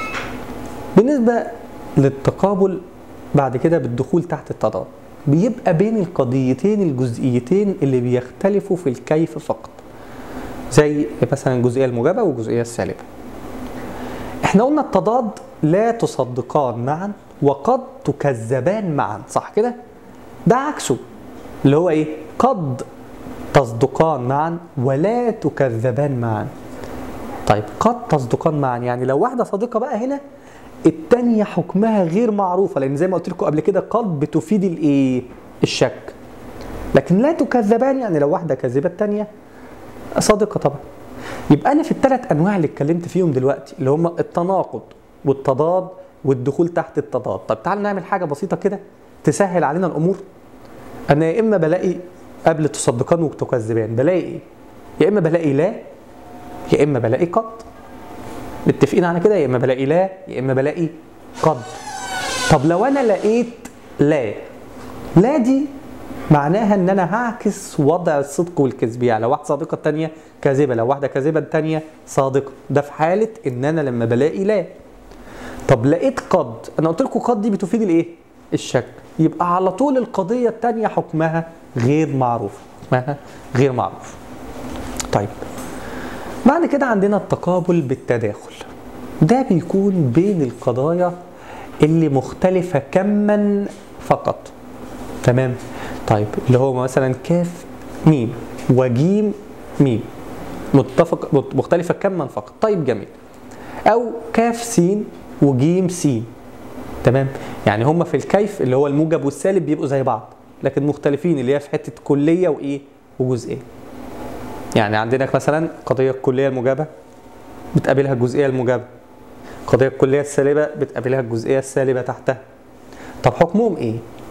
بالنسبه للتقابل بعد كده بالدخول تحت التضاد بيبقى بين القضيتين الجزئيتين اللي بيختلفوا في الكيف فقط زي مثلا الجزئيه الموجبه والجزئيه السالبه احنا قلنا التضاد لا تصدقان معا وقد تكذبان معا صح كده ده عكسه اللي هو ايه قد تصدقان معا ولا تكذبان معا طيب قد تصدقان معا يعني لو واحده صادقه بقى هنا التانية حكمها غير معروفة لأن زي ما قلت لكم قبل كده قد بتفيد الإيه؟ الشك لكن لا تكذبان يعني لو واحدة كاذبة التانية صادقة طبعا يبقى أنا في الثلاث أنواع اللي اتكلمت فيهم دلوقتي اللي هم التناقض والتضاد والدخول تحت التضاد طب تعالوا نعمل حاجة بسيطة كده تسهل علينا الأمور أنا يا إما بلاقي قبل تصدقان وتكذبان بلاقي إيه؟ يا إما بلاقي لا يا إما بلاقي قد متفقين على كده يا إما بلاقي لا يا إما بلاقي قد طب لو أنا لقيت لا لا دي معناها ان انا هعكس وضع الصدق والكذب يعني لو واحده صادقه الثانيه كاذبه لو واحده كاذبه الثانيه صادقه ده في حاله ان انا لما بلاقي لا طب لقيت قد انا قلت لكم قد دي بتفيد الايه الشك يبقى على طول القضيه الثانيه حكمها غير معروف حكمها غير معروف طيب بعد كده عندنا التقابل بالتداخل ده بيكون بين القضايا اللي مختلفه كما فقط تمام طيب اللي هو مثلا كاف ميم وجيم ميم متفق مختلفة كما فقط طيب جميل أو كاف سين وجيم سين تمام يعني هما في الكيف اللي هو الموجب والسالب بيبقوا زي بعض لكن مختلفين اللي هي في حتة كلية وإيه وجزئية يعني عندنا مثلا قضية الكلية الموجبة بتقابلها الجزئية الموجبة قضية الكلية السالبة بتقابلها الجزئية السالبة تحتها طب حكمهم إيه؟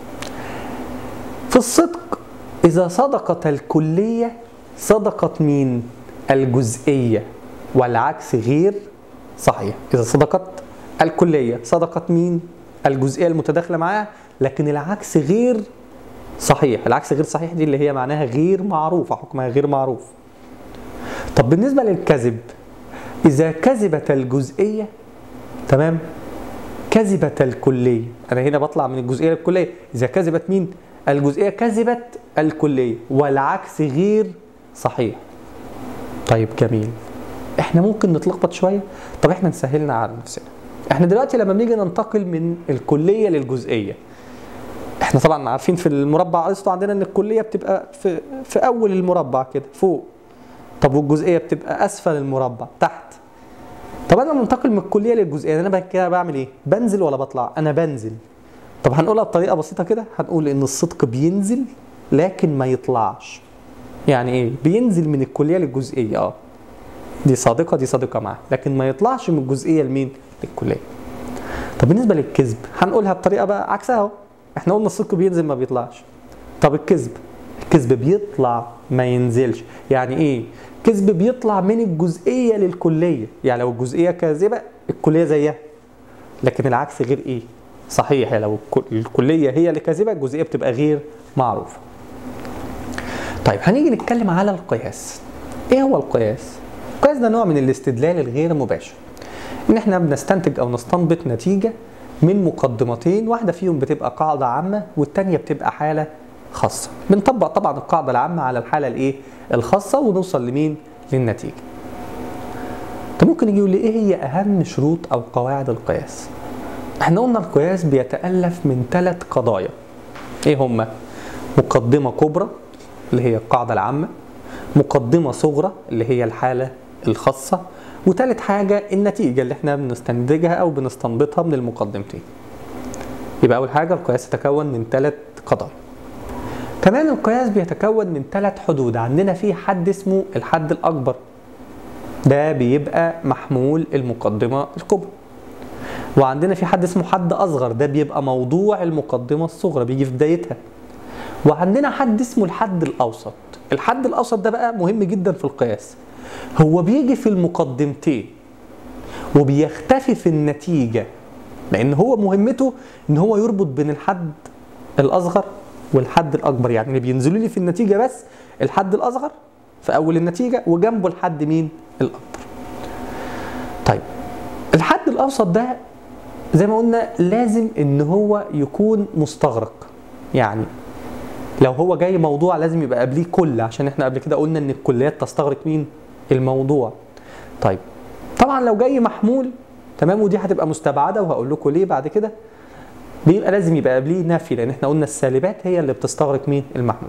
في الصدق إذا صدقت الكلية صدقت مين؟ الجزئية والعكس غير صحيح إذا صدقت الكلية صدقت مين؟ الجزئية المتداخلة معاها لكن العكس غير صحيح العكس غير صحيح دي اللي هي معناها غير معروفة حكمها غير معروف طب بالنسبة للكذب إذا كذبت الجزئية تمام كذبت الكلية أنا هنا بطلع من الجزئية للكلية إذا كذبت مين؟ الجزئية كذبت الكلية والعكس غير صحيح طيب جميل احنا ممكن نتلخبط شوية طب احنا نسهلنا على نفسنا احنا دلوقتي لما بنيجي ننتقل من الكلية للجزئية احنا طبعا عارفين في المربع ارسطو عندنا ان الكلية بتبقى في, في اول المربع كده فوق طب والجزئية بتبقى اسفل المربع تحت طب انا منتقل من الكلية للجزئية انا كده بعمل ايه بنزل ولا بطلع انا بنزل طب هنقولها بطريقه بسيطه كده هنقول ان الصدق بينزل لكن ما يطلعش يعني ايه بينزل من الكليه للجزئيه اه دي صادقه دي صادقه معاه لكن ما يطلعش من الجزئيه لمين للكليه طب بالنسبه للكذب هنقولها بطريقه بقى عكسها اهو احنا قلنا الصدق بينزل ما بيطلعش طب الكذب الكذب بيطلع ما ينزلش يعني ايه كذب بيطلع من الجزئيه للكليه يعني لو الجزئيه كاذبه الكليه زيها لكن العكس غير ايه صحيح لو الكلية هي اللي كاذبة الجزئية بتبقى غير معروفة طيب هنيجي نتكلم على القياس ايه هو القياس؟ القياس ده نوع من الاستدلال الغير مباشر ان احنا بنستنتج او نستنبط نتيجة من مقدمتين واحدة فيهم بتبقى قاعدة عامة والتانية بتبقى حالة خاصة بنطبق طبعا القاعدة العامة على الحالة الايه الخاصة ونوصل لمين للنتيجة طب ممكن يجي يقول لي ايه هي اهم شروط او قواعد القياس احنا قلنا القياس بيتألف من ثلاث قضايا ايه هما مقدمة كبرى اللي هي القاعدة العامة مقدمة صغرى اللي هي الحالة الخاصة وثالث حاجة النتيجة اللي احنا بنستنتجها أو بنستنبطها من المقدمتين يبقى أول حاجة القياس يتكون من ثلاث قضايا كمان القياس بيتكون من ثلاث حدود عندنا في حد اسمه الحد الأكبر ده بيبقى محمول المقدمة الكبرى وعندنا في حد اسمه حد اصغر ده بيبقى موضوع المقدمه الصغرى بيجي في بدايتها وعندنا حد اسمه الحد الاوسط الحد الاوسط ده بقى مهم جدا في القياس هو بيجي في المقدمتين وبيختفي في النتيجه لان هو مهمته ان هو يربط بين الحد الاصغر والحد الاكبر يعني اللي بينزلوا لي في النتيجه بس الحد الاصغر في اول النتيجه وجنبه الحد مين الاكبر طيب الحد الاوسط ده زي ما قلنا لازم ان هو يكون مستغرق يعني لو هو جاي موضوع لازم يبقى قبليه كل عشان احنا قبل كده قلنا ان الكليات تستغرق مين الموضوع طيب طبعا لو جاي محمول تمام ودي هتبقى مستبعده وهقول لكم ليه بعد كده بيبقى لازم يبقى قبليه نفي لان احنا قلنا السالبات هي اللي بتستغرق مين المحمول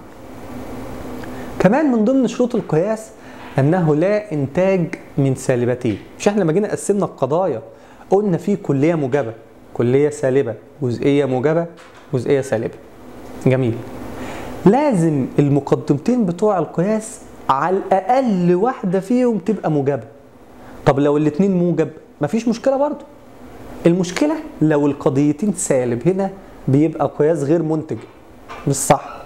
كمان من ضمن شروط القياس انه لا انتاج من سالبتين مش احنا لما جينا قسمنا القضايا قلنا في كليه موجبه كليه سالبه جزئيه موجبه جزئيه سالبه جميل لازم المقدمتين بتوع القياس على الاقل واحده فيهم تبقى موجبه طب لو الاتنين موجب مفيش مشكله برضه المشكله لو القضيتين سالب هنا بيبقى قياس غير منتج مش صح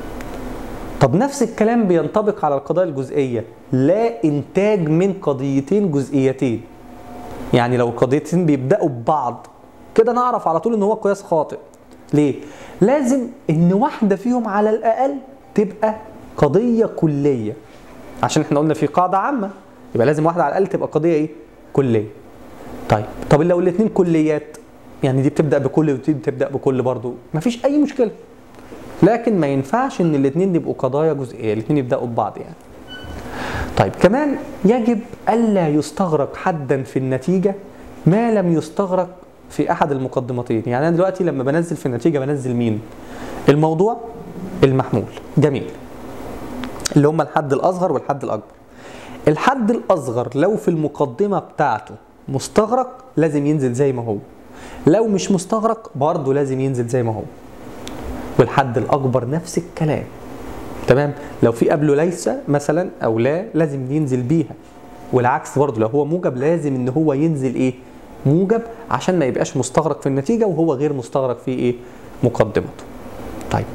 طب نفس الكلام بينطبق على القضايا الجزئيه لا انتاج من قضيتين جزئيتين يعني لو القضيتين بيبداوا ببعض كده نعرف على طول ان هو قياس خاطئ ليه لازم ان واحده فيهم على الاقل تبقى قضيه كليه عشان احنا قلنا في قاعده عامه يبقى لازم واحده على الاقل تبقى قضيه ايه كليه طيب طب لو الاثنين كليات يعني دي بتبدا بكل ودي بتبدا بكل برضو مفيش اي مشكله لكن ما ينفعش ان الاثنين يبقوا قضايا جزئيه الاثنين يبداوا ببعض يعني طيب كمان يجب الا يستغرق حدا في النتيجه ما لم يستغرق في احد المقدمتين يعني انا دلوقتي لما بنزل في النتيجه بنزل مين الموضوع المحمول جميل اللي هم الحد الاصغر والحد الاكبر الحد الاصغر لو في المقدمه بتاعته مستغرق لازم ينزل زي ما هو لو مش مستغرق برضه لازم ينزل زي ما هو والحد الاكبر نفس الكلام تمام لو في قبله ليس مثلا او لا لازم ينزل بيها والعكس برضه لو هو موجب لازم ان هو ينزل ايه موجب عشان ما يبقاش مستغرق في النتيجه وهو غير مستغرق في ايه مقدمته طيب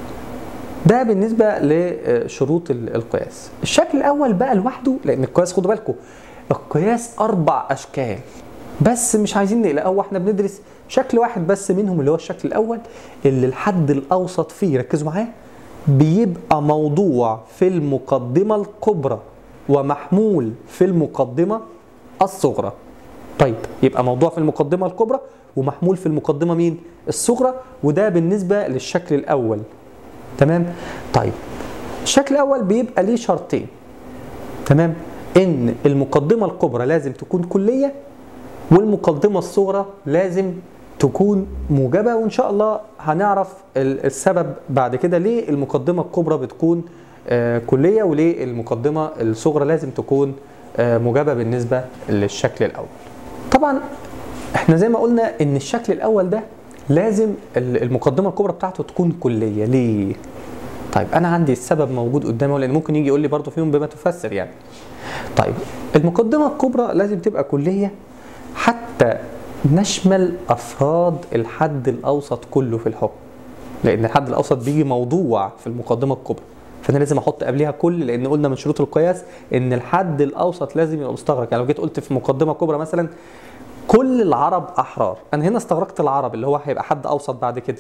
ده بالنسبه لشروط القياس الشكل الاول بقى لوحده لان القياس خدوا بالكم القياس اربع اشكال بس مش عايزين نقلق هو احنا بندرس شكل واحد بس منهم اللي هو الشكل الاول اللي الحد الاوسط فيه ركزوا معايا بيبقى موضوع في المقدمه الكبرى ومحمول في المقدمه الصغرى طيب يبقى موضوع في المقدمه الكبرى ومحمول في المقدمه مين الصغرى وده بالنسبه للشكل الاول تمام طيب الشكل الاول بيبقى ليه شرطين تمام ان المقدمه الكبرى لازم تكون كليه والمقدمه الصغرى لازم تكون موجبه وان شاء الله هنعرف السبب بعد كده ليه المقدمه الكبرى بتكون آه كليه وليه المقدمه الصغرى لازم تكون آه موجبه بالنسبه للشكل الاول طبعا احنا زي ما قلنا ان الشكل الاول ده لازم المقدمه الكبرى بتاعته تكون كليه ليه طيب انا عندي السبب موجود قدامي لان ممكن يجي يقول لي برضه فيهم بما تفسر يعني طيب المقدمه الكبرى لازم تبقى كليه حتى نشمل افراد الحد الاوسط كله في الحكم لان الحد الاوسط بيجي موضوع في المقدمه الكبرى فانا لازم احط قبلها كل لان قلنا من شروط القياس ان الحد الاوسط لازم يبقى مستغرق يعني لو جيت قلت في مقدمه كبرى مثلا كل العرب احرار انا هنا استغرقت العرب اللي هو هيبقى حد اوسط بعد كده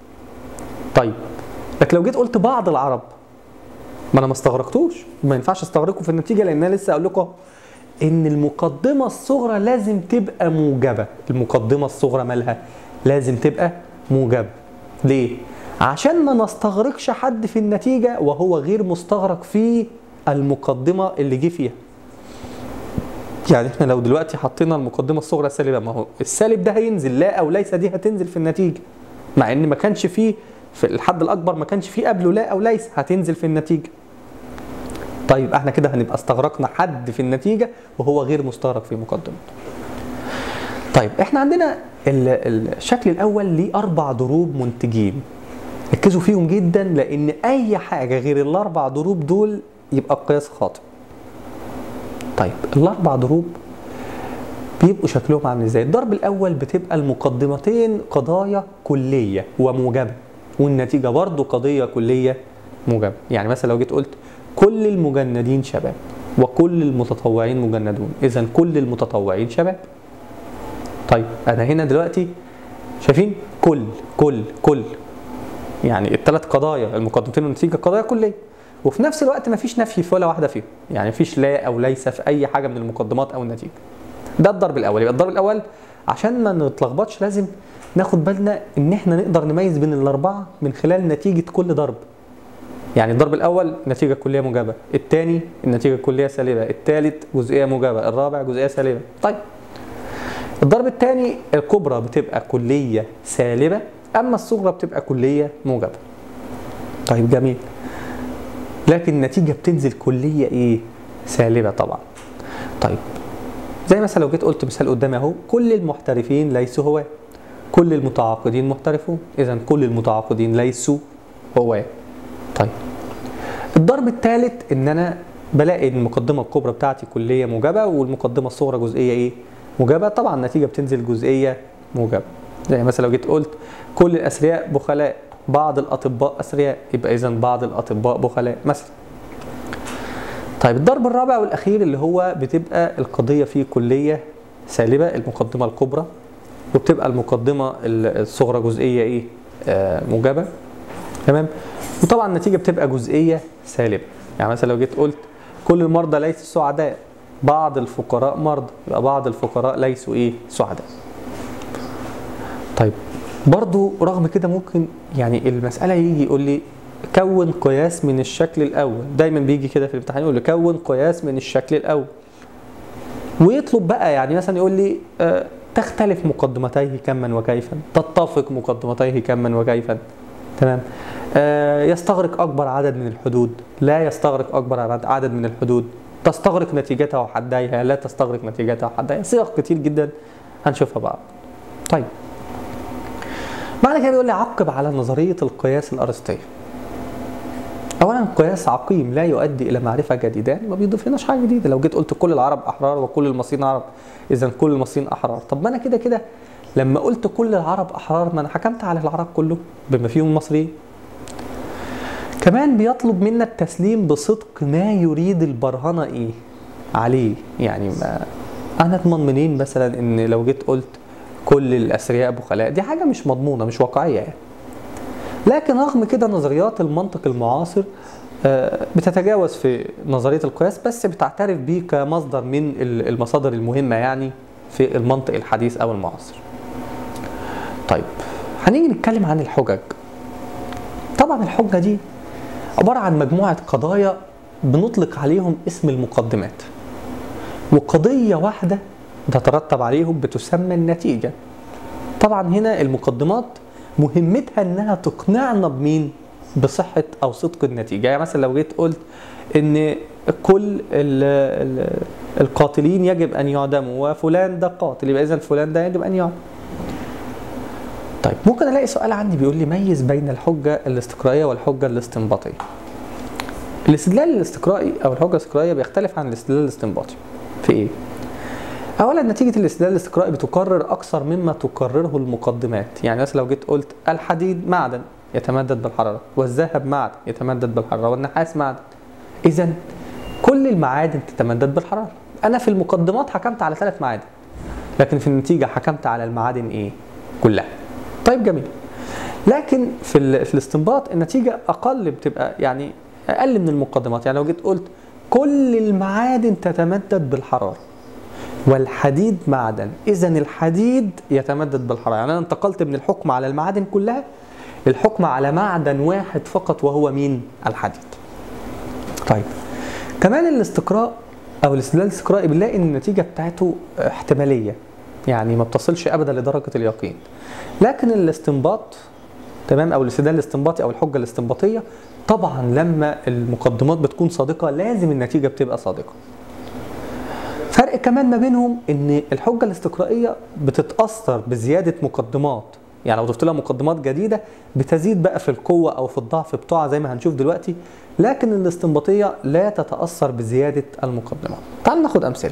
طيب لكن لو جيت قلت بعض العرب ما انا ما استغرقتوش ما ينفعش استغرقه في النتيجه لان انا لسه اقول لكم ان المقدمه الصغرى لازم تبقى موجبه المقدمه الصغرى مالها لازم تبقى موجبه ليه عشان ما نستغرقش حد في النتيجه وهو غير مستغرق في المقدمه اللي جه فيها يعني احنا لو دلوقتي حطينا المقدمه الصغرى سالبه ما هو السالب ده هينزل لا او ليس دي هتنزل في النتيجه مع ان ما كانش فيه في الحد الاكبر ما كانش فيه قبله لا او ليس هتنزل في النتيجه طيب احنا كده هنبقى استغرقنا حد في النتيجه وهو غير مستغرق في مقدمته طيب احنا عندنا الشكل الاول ليه اربع ضروب منتجين ركزوا فيهم جدا لان اي حاجه غير الاربع ضروب دول يبقى القياس خاطئ طيب الاربع ضروب بيبقوا شكلهم عامل ازاي الضرب الاول بتبقى المقدمتين قضايا كليه وموجبه والنتيجه برضو قضيه كليه موجبه يعني مثلا لو جيت قلت كل المجندين شباب وكل المتطوعين مجندون اذا كل المتطوعين شباب طيب انا هنا دلوقتي شايفين كل كل كل يعني الثلاث قضايا المقدمتين والنتيجه قضايا كليه وفي نفس الوقت مفيش نفي في ولا واحده فيهم يعني مفيش لا او ليس في اي حاجه من المقدمات او النتيجه ده الضرب الاول يبقى الضرب الاول عشان ما نتلخبطش لازم ناخد بالنا ان احنا نقدر نميز بين الاربعه من خلال نتيجه كل ضرب يعني الضرب الاول نتيجه كليه موجبه الثاني النتيجه الكليه سالبه الثالث جزئيه موجبه الرابع جزئيه سالبه طيب الضرب الثاني الكبرى بتبقى كليه سالبه اما الصغرى بتبقى كليه موجبه طيب جميل لكن النتيجه بتنزل كليه ايه سالبه طبعا طيب زي مثلا لو جيت قلت مثال قدامي اهو كل المحترفين ليسوا هواة كل المتعاقدين محترفون اذا كل المتعاقدين ليسوا هواة طيب الضرب الثالث ان انا بلاقي المقدمه الكبرى بتاعتي كليه موجبه والمقدمه الصغرى جزئيه ايه موجبه طبعا النتيجه بتنزل جزئيه موجبه زي مثلا لو جيت قلت كل الاثرياء بخلاء بعض الاطباء اثرياء يبقى اذا بعض الاطباء بخلاء مثلا طيب الضرب الرابع والاخير اللي هو بتبقى القضيه فيه كليه سالبه المقدمه الكبرى وبتبقى المقدمه الصغرى جزئيه ايه آه موجبه تمام وطبعا النتيجه بتبقى جزئيه سالبه يعني مثلا لو جيت قلت كل المرضى ليسوا سعداء بعض الفقراء مرضى يبقى بعض الفقراء ليسوا ايه سعداء طيب برضو رغم كده ممكن يعني المسألة يجي يقول لي كون قياس من الشكل الأول دايما بيجي كده في الامتحان يقول لي كون قياس من الشكل الأول ويطلب بقى يعني مثلا يقول لي آه تختلف مقدمتيه كما وكيفا تتفق مقدمتيه كما وكيفا تمام آه يستغرق أكبر عدد من الحدود لا يستغرق أكبر عدد من الحدود تستغرق نتيجتها وحديها لا تستغرق نتيجتها وحديها صيغ كتير جدا هنشوفها بعض طيب بعد كده بيقول لي عقب على نظرية القياس الأرسطية أولا القياس عقيم لا يؤدي إلى معرفة جديدة يعني ما بيضيف لناش حاجة جديدة لو جيت قلت كل العرب أحرار وكل المصريين عرب إذا كل المصريين أحرار طب ما أنا كده كده لما قلت كل العرب أحرار ما أنا حكمت على العرب كله بما فيهم المصريين كمان بيطلب منا التسليم بصدق ما يريد البرهنة إيه عليه يعني ما أنا أضمن منين مثلا إن لو جيت قلت كل الاثرياء بخلاء دي حاجه مش مضمونه مش واقعيه يعني لكن رغم كده نظريات المنطق المعاصر بتتجاوز في نظريه القياس بس بتعترف بيه كمصدر من المصادر المهمه يعني في المنطق الحديث او المعاصر طيب هنيجي نتكلم عن الحجج طبعا الحجه دي عباره عن مجموعه قضايا بنطلق عليهم اسم المقدمات وقضيه واحده تترتب عليهم بتسمى النتيجة طبعا هنا المقدمات مهمتها انها تقنعنا بمين بصحة او صدق النتيجة يعني مثلا لو جيت قلت ان كل ال ال القاتلين يجب ان يعدموا وفلان ده قاتل يبقى اذا فلان ده يجب ان يعدم طيب ممكن الاقي سؤال عندي بيقول لي ميز بين الحجة الاستقرائية والحجة الاستنباطية الاستدلال الاستقرائي او الحجة الاستقرائية بيختلف عن الاستدلال الاستنباطي في ايه؟ اولا نتيجه الاستدلال الاستقرائي بتكرر اكثر مما تكرره المقدمات يعني مثلا لو جيت قلت الحديد معدن يتمدد بالحراره والذهب معدن يتمدد بالحراره والنحاس معدن اذا كل المعادن تتمدد بالحراره انا في المقدمات حكمت على ثلاث معادن لكن في النتيجه حكمت على المعادن ايه كلها طيب جميل لكن في, في الاستنباط النتيجه اقل بتبقى يعني اقل من المقدمات يعني لو جيت قلت كل المعادن تتمدد بالحراره والحديد معدن اذا الحديد يتمدد بالحراره يعني انا انتقلت من الحكم على المعادن كلها للحكم على معدن واحد فقط وهو مين الحديد طيب كمان الاستقراء او الاستدلال الاستقرائي بنلاقي ان النتيجه بتاعته احتماليه يعني ما بتصلش ابدا لدرجه اليقين لكن الاستنباط تمام او الاستدلال الاستنباطي او الحجه الاستنباطيه طبعا لما المقدمات بتكون صادقه لازم النتيجه بتبقى صادقه فرق كمان ما بينهم ان الحجه الاستقرائيه بتتاثر بزياده مقدمات يعني لو ضفت لها مقدمات جديده بتزيد بقى في القوه او في الضعف بتوعها زي ما هنشوف دلوقتي لكن الاستنباطيه لا تتاثر بزياده المقدمات تعال ناخد امثله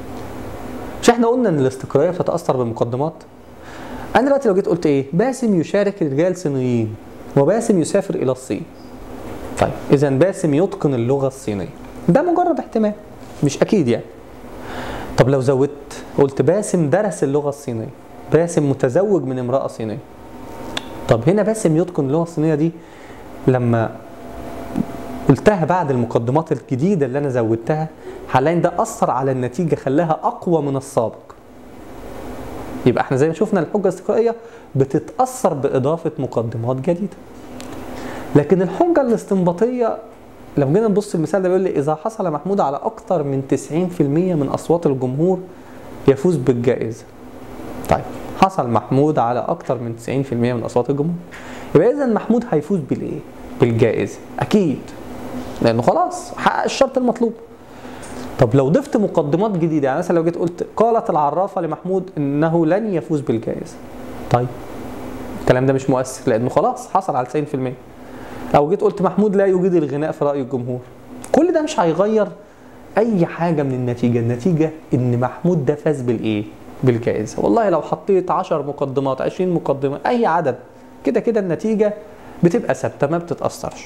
مش احنا قلنا ان الاستقرائيه بتتاثر بالمقدمات انا دلوقتي لو جيت قلت ايه باسم يشارك رجال صينيين وباسم يسافر الى الصين طيب اذا باسم يتقن اللغه الصينيه ده مجرد احتمال مش اكيد يعني طب لو زودت قلت باسم درس اللغه الصينيه باسم متزوج من امراه صينيه طب هنا باسم يتقن اللغه الصينيه دي لما قلتها بعد المقدمات الجديده اللي انا زودتها هنلاقي ده اثر على النتيجه خلاها اقوى من السابق يبقى احنا زي ما شفنا الحجه الاستقرائيه بتتاثر باضافه مقدمات جديده لكن الحجه الاستنباطيه لو جينا نبص المثال ده بيقول لي اذا حصل محمود على اكثر من 90% من اصوات الجمهور يفوز بالجائزه طيب حصل محمود على اكثر من 90% من اصوات الجمهور يبقى اذا محمود هيفوز بالايه بالجائزه اكيد لانه خلاص حقق الشرط المطلوب طب لو ضفت مقدمات جديده يعني مثلا لو جيت قلت قالت العرافه لمحمود انه لن يفوز بالجائزه طيب الكلام ده مش مؤثر لانه خلاص حصل على 90% او جيت قلت محمود لا يوجد الغناء في راي الجمهور كل ده مش هيغير اي حاجه من النتيجه النتيجه ان محمود ده فاز بالايه بالجائزه والله لو حطيت 10 مقدمات 20 مقدمه اي عدد كده كده النتيجه بتبقى ثابته ما بتتاثرش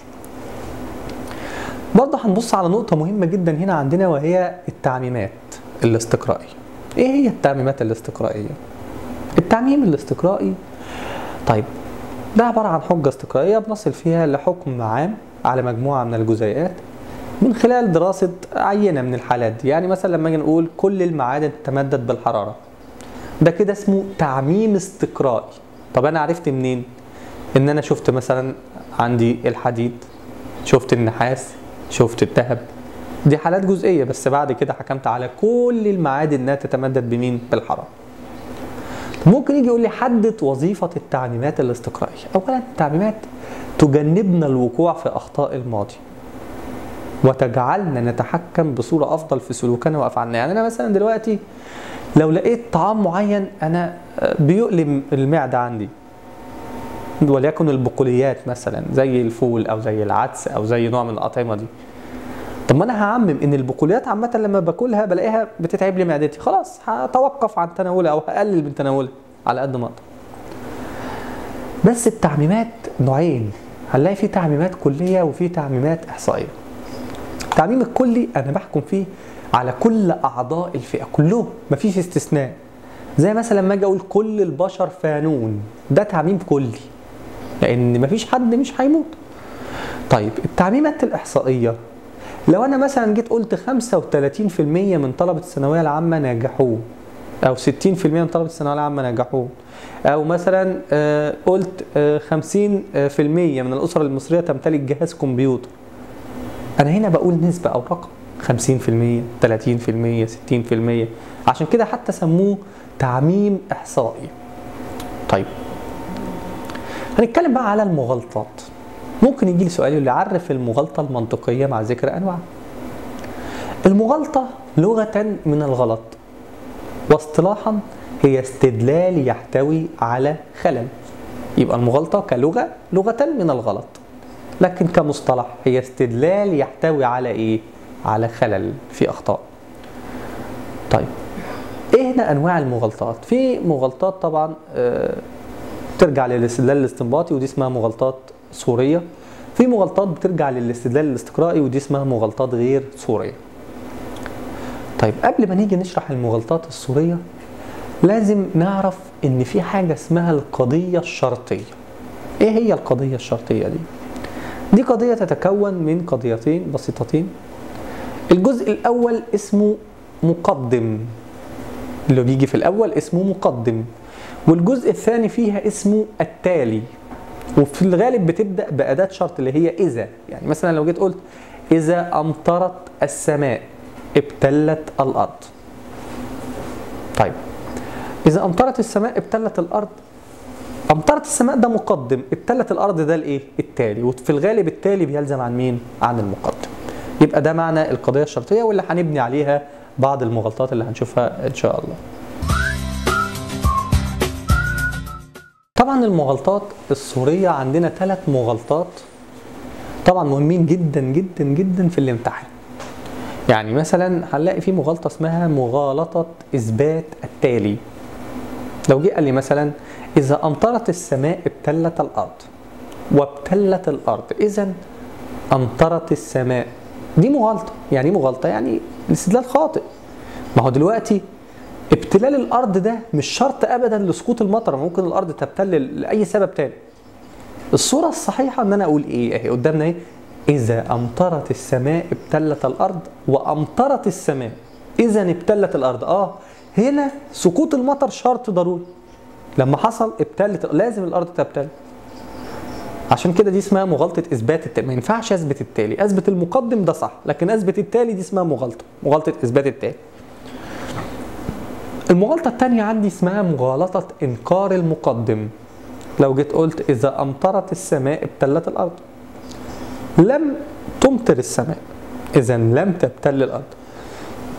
برضه هنبص على نقطة مهمة جدا هنا عندنا وهي التعميمات الاستقرائية. إيه هي التعميمات الاستقرائية؟ التعميم الاستقرائي طيب ده عبارة عن حجة استقرائية بنصل فيها لحكم عام على مجموعة من الجزيئات من خلال دراسة عينة من الحالات دي، يعني مثلا لما نيجي نقول كل المعادن تتمدد بالحرارة. ده كده اسمه تعميم استقرائي. طب أنا عرفت منين؟ إن أنا شفت مثلا عندي الحديد شفت النحاس شفت الذهب دي حالات جزئيه بس بعد كده حكمت على كل المعادن انها تتمدد بمين بالحراره ممكن يجي يقول لي حدد وظيفه التعميمات الاستقرائيه اولا التعميمات تجنبنا الوقوع في اخطاء الماضي وتجعلنا نتحكم بصوره افضل في سلوكنا وافعالنا يعني انا مثلا دلوقتي لو لقيت طعام معين انا بيؤلم المعده عندي وليكن البقوليات مثلا زي الفول او زي العدس او زي نوع من الاطعمه دي طب ما انا هعمم ان البقوليات عامه لما باكلها بلاقيها بتتعب لي معدتي خلاص هتوقف عن تناولها او هقلل من تناولها على قد ما اقدر بس التعميمات نوعين هنلاقي في تعميمات كليه وفي تعميمات احصائيه التعميم الكلي انا بحكم فيه على كل اعضاء الفئه كلهم مفيش استثناء زي مثلا لما اجي اقول كل البشر فانون ده تعميم كلي لان مفيش حد مش هيموت طيب التعميمات الاحصائيه لو انا مثلا جيت قلت 35% من طلبه الثانويه العامه نجحوا او 60% من طلبه الثانويه العامه نجحوا او مثلا آه قلت آه 50% من الاسر المصريه تمتلك جهاز كمبيوتر انا هنا بقول نسبه او رقم 50% 30% 60% عشان كده حتى سموه تعميم احصائي طيب هنتكلم بقى على المغالطات ممكن يجي لي سؤال يقول لي عرف المغالطه المنطقيه مع ذكر انواع المغالطه لغه من الغلط واصطلاحا هي استدلال يحتوي على خلل يبقى المغالطه كلغه لغه من الغلط لكن كمصطلح هي استدلال يحتوي على ايه على خلل في اخطاء طيب ايه هنا انواع المغالطات في مغالطات طبعا آه ترجع للاستدلال الاستنباطي ودي اسمها مغالطات صوريه في مغالطات بترجع للاستدلال الاستقرائي ودي اسمها مغالطات غير صوريه طيب قبل ما نيجي نشرح المغالطات الصوريه لازم نعرف ان في حاجه اسمها القضيه الشرطيه ايه هي القضيه الشرطيه دي دي قضيه تتكون من قضيتين بسيطتين الجزء الاول اسمه مقدم اللي بيجي في الاول اسمه مقدم والجزء الثاني فيها اسمه التالي وفي الغالب بتبدا باداه شرط اللي هي اذا يعني مثلا لو جيت قلت اذا امطرت السماء ابتلت الارض طيب اذا امطرت السماء ابتلت الارض امطرت السماء ده مقدم ابتلت الارض ده الايه التالي وفي الغالب التالي بيلزم عن مين عن المقدم يبقى ده معنى القضيه الشرطيه واللي هنبني عليها بعض المغالطات اللي هنشوفها ان شاء الله طبعا المغالطات الصورية عندنا ثلاث مغالطات طبعا مهمين جدا جدا جدا في الامتحان يعني مثلا هنلاقي في مغالطة اسمها مغالطة إثبات التالي لو جه قال لي مثلا إذا أمطرت السماء ابتلت الأرض وابتلت الأرض إذا أمطرت السماء دي مغالطة يعني مغالطة يعني الاستدلال خاطئ ما هو دلوقتي ابتلال الارض ده مش شرط ابدا لسقوط المطر ممكن الارض تبتل لاي سبب تاني الصوره الصحيحه ان انا اقول ايه اهي قدامنا ايه اذا امطرت السماء ابتلت الارض وامطرت السماء اذا ابتلت الارض اه هنا سقوط المطر شرط ضروري لما حصل ابتلت لازم الارض تبتل عشان كده دي اسمها مغالطه اثبات التالي ما ينفعش اثبت التالي اثبت المقدم ده صح لكن اثبت التالي دي اسمها مغالطه مغالطه اثبات التالي المغالطة الثانية عندي اسمها مغالطة إنكار المقدم لو جيت قلت إذا أمطرت السماء ابتلت الأرض لم تمطر السماء إذا لم تبتل الأرض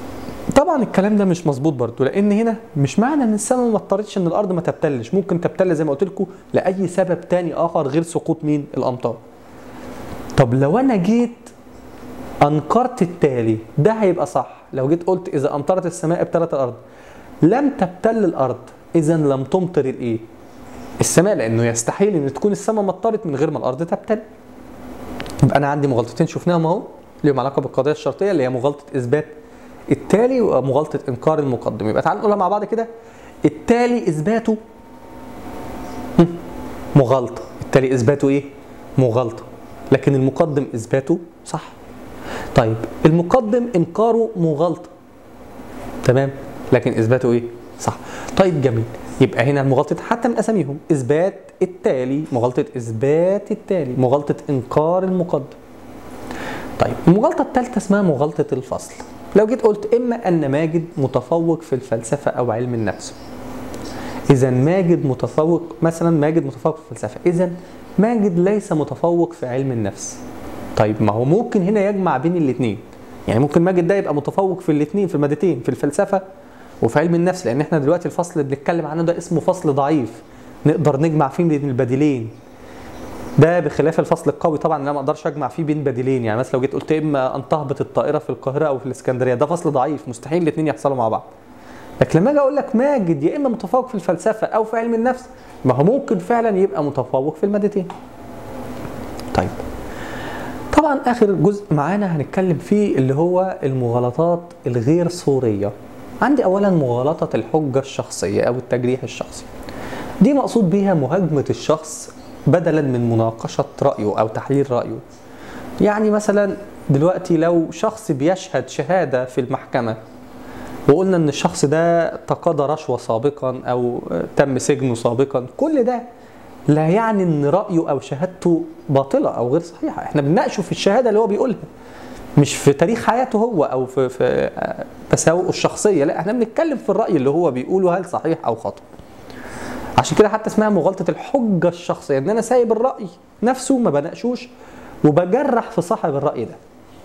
طبعا الكلام ده مش مظبوط برضه لان هنا مش معنى ان السماء ما اضطرتش ان الارض ما تبتلش ممكن تبتل زي ما قلت لكم لاي سبب تاني اخر غير سقوط مين الامطار طب لو انا جيت انكرت التالي ده هيبقى صح لو جيت قلت اذا امطرت السماء ابتلت الارض لم تبتل الارض اذا لم تمطر الايه السماء لانه يستحيل ان تكون السماء مطرت من غير ما الارض تبتل يبقى انا عندي مغالطتين شفناهم اهو ليهم علاقه بالقضيه الشرطيه اللي هي مغالطه اثبات التالي ومغالطه انكار المقدم يبقى تعالوا نقولها مع بعض كده التالي اثباته هم، مغالطه التالي اثباته ايه مغالطه لكن المقدم اثباته صح طيب المقدم انكاره مغالطه تمام لكن اثباته ايه صح طيب جميل يبقى هنا المغالطه حتى من اساميهم اثبات التالي مغالطه اثبات التالي مغالطه انكار المقدم طيب المغالطه الثالثه اسمها مغالطه الفصل لو جيت قلت اما ان ماجد متفوق في الفلسفه او علم النفس اذا ماجد متفوق مثلا ماجد متفوق في الفلسفه اذا ماجد ليس متفوق في علم النفس طيب ما هو ممكن هنا يجمع بين الاثنين يعني ممكن ماجد ده يبقى متفوق في الاثنين في المادتين في الفلسفه وفي علم النفس لان احنا دلوقتي الفصل اللي بنتكلم عنه ده اسمه فصل ضعيف نقدر نجمع فيه بين البديلين ده بخلاف الفصل القوي طبعا انا ما اقدرش اجمع فيه بين بديلين يعني مثلا لو جيت قلت اما ان تهبط الطائره في القاهره او في الاسكندريه ده فصل ضعيف مستحيل الاثنين يحصلوا مع بعض لكن لما اجي اقول لك ماجد يا اما متفوق في الفلسفه او في علم النفس ما هو ممكن فعلا يبقى متفوق في المادتين طيب طبعا اخر جزء معانا هنتكلم فيه اللي هو المغالطات الغير صوريه عندي اولا مغالطه الحجه الشخصيه او التجريح الشخصي دي مقصود بيها مهاجمه الشخص بدلا من مناقشه رايه او تحليل رايه يعني مثلا دلوقتي لو شخص بيشهد شهاده في المحكمه وقلنا ان الشخص ده تقاضى رشوه سابقا او تم سجنه سابقا كل ده لا يعني ان رايه او شهادته باطله او غير صحيحه احنا بنناقشه في الشهاده اللي هو بيقولها مش في تاريخ حياته هو او في في مساوئه الشخصيه لا احنا بنتكلم في الراي اللي هو بيقوله هل صحيح او خطا عشان كده حتى اسمها مغالطه الحجه الشخصيه ان انا سايب الراي نفسه ما بناقشوش وبجرح في صاحب الراي ده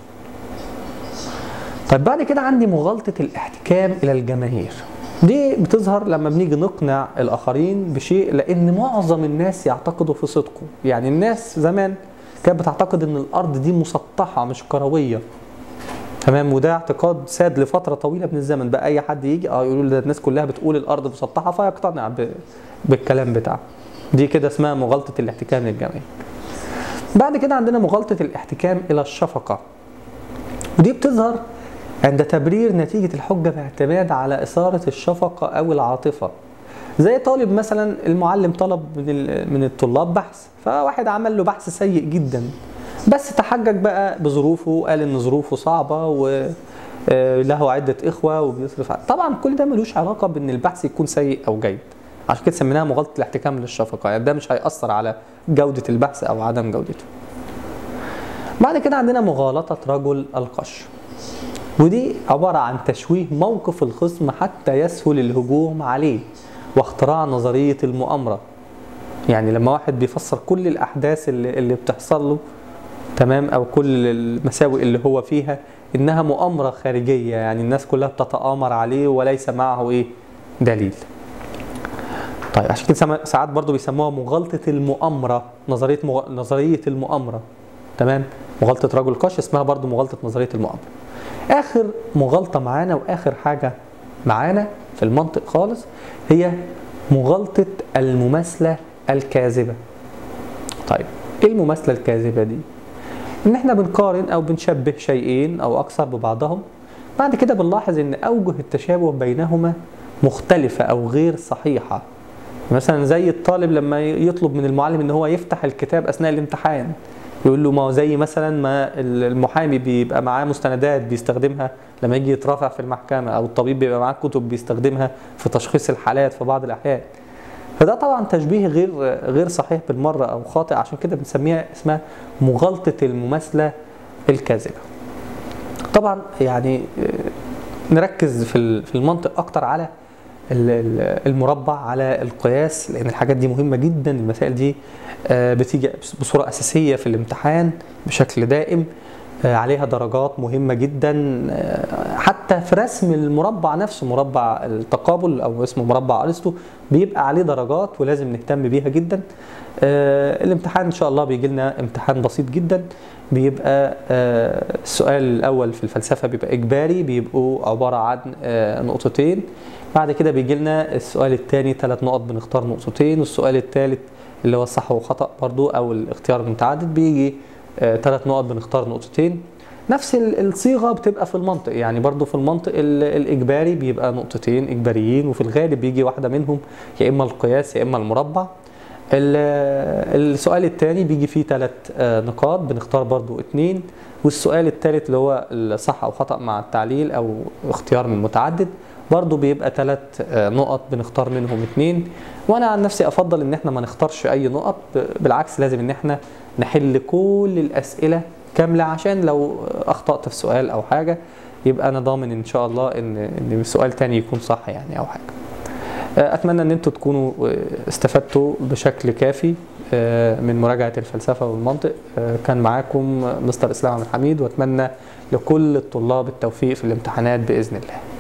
طيب بعد كده عندي مغالطه الاحتكام الى الجماهير دي بتظهر لما بنيجي نقنع الاخرين بشيء لان معظم الناس يعتقدوا في صدقه يعني الناس زمان كانت بتعتقد ان الارض دي مسطحه مش كرويه تمام وده اعتقاد ساد لفتره طويله من الزمن بقى اي حد يجي اه يقولوا ده الناس كلها بتقول الارض مسطحه فيقتنع ب... بالكلام بتاعه دي كده اسمها مغالطه الاحتكام للجماهير بعد كده عندنا مغالطه الاحتكام الى الشفقه ودي بتظهر عند تبرير نتيجة الحجة باعتماد على إثارة الشفقة أو العاطفة زي طالب مثلا المعلم طلب من من الطلاب بحث فواحد عمل له بحث سيء جدا بس تحجج بقى بظروفه قال ان ظروفه صعبه وله عده اخوه وبيصرف طبعا كل ده ملوش علاقه بان البحث يكون سيء او جيد عشان كده سميناها مغالطه الاحتكام للشفقه يعني ده مش هيأثر على جوده البحث او عدم جودته بعد كده عندنا مغالطه رجل القش ودي عبارة عن تشويه موقف الخصم حتى يسهل الهجوم عليه واختراع نظرية المؤامرة يعني لما واحد بيفسر كل الأحداث اللي, اللي بتحصل له تمام أو كل المساوئ اللي هو فيها إنها مؤامرة خارجية يعني الناس كلها بتتآمر عليه وليس معه إيه دليل طيب عشان كده ساعات برضو بيسموها مغالطة المؤامرة نظرية مغ... نظرية المؤامرة تمام مغالطة رجل قش اسمها برضو مغالطة نظرية المؤامرة اخر مغالطه معانا واخر حاجه معانا في المنطق خالص هي مغالطه المماثله الكاذبه طيب ايه المماثله الكاذبه دي ان احنا بنقارن او بنشبه شيئين او اكثر ببعضهم بعد كده بنلاحظ ان اوجه التشابه بينهما مختلفه او غير صحيحه مثلا زي الطالب لما يطلب من المعلم ان هو يفتح الكتاب اثناء الامتحان يقول له ما هو زي مثلا ما المحامي بيبقى معاه مستندات بيستخدمها لما يجي يترافع في المحكمه او الطبيب بيبقى معاه كتب بيستخدمها في تشخيص الحالات في بعض الاحيان فده طبعا تشبيه غير غير صحيح بالمره او خاطئ عشان كده بنسميها اسمها مغالطه المماثله الكاذبه طبعا يعني نركز في في المنطق اكتر على المربع على القياس لان الحاجات دي مهمه جدا المسائل دي بتيجي بصوره اساسيه في الامتحان بشكل دائم آه، عليها درجات مهمة جدا آه، حتى في رسم المربع نفسه مربع التقابل أو اسمه مربع أرسطو بيبقى عليه درجات ولازم نهتم بيها جدا آه، الامتحان إن شاء الله بيجي لنا امتحان بسيط جدا بيبقى آه، السؤال الأول في الفلسفة بيبقى إجباري بيبقوا عبارة عن آه، نقطتين بعد كده بيجي لنا السؤال الثاني ثلاث نقط بنختار نقطتين والسؤال الثالث اللي هو الصح وخطأ برضو أو الاختيار المتعدد بيجي ثلاث نقط بنختار نقطتين نفس ال- الصيغه بتبقى في المنطق يعني برضو في المنطق ال- الاجباري بيبقى نقطتين اجباريين وفي الغالب بيجي واحده منهم يا اما القياس يا اما المربع ال- السؤال الثاني بيجي فيه ثلاث نقاط بنختار برضو اتنين والسؤال الثالث اللي هو الصح او خطأ مع التعليل او اختيار من متعدد برضو بيبقى ثلاث نقط بنختار منهم اتنين وانا عن نفسي افضل ان احنا ما نختارش اي نقط ب- بالعكس لازم ان احنا نحل كل الاسئله كامله عشان لو اخطات في سؤال او حاجه يبقى انا ضامن ان شاء الله ان ان سؤال تاني يكون صح يعني او حاجه اتمنى ان انتوا تكونوا استفدتوا بشكل كافي من مراجعه الفلسفه والمنطق كان معاكم مستر اسلام عبد الحميد واتمنى لكل الطلاب التوفيق في الامتحانات باذن الله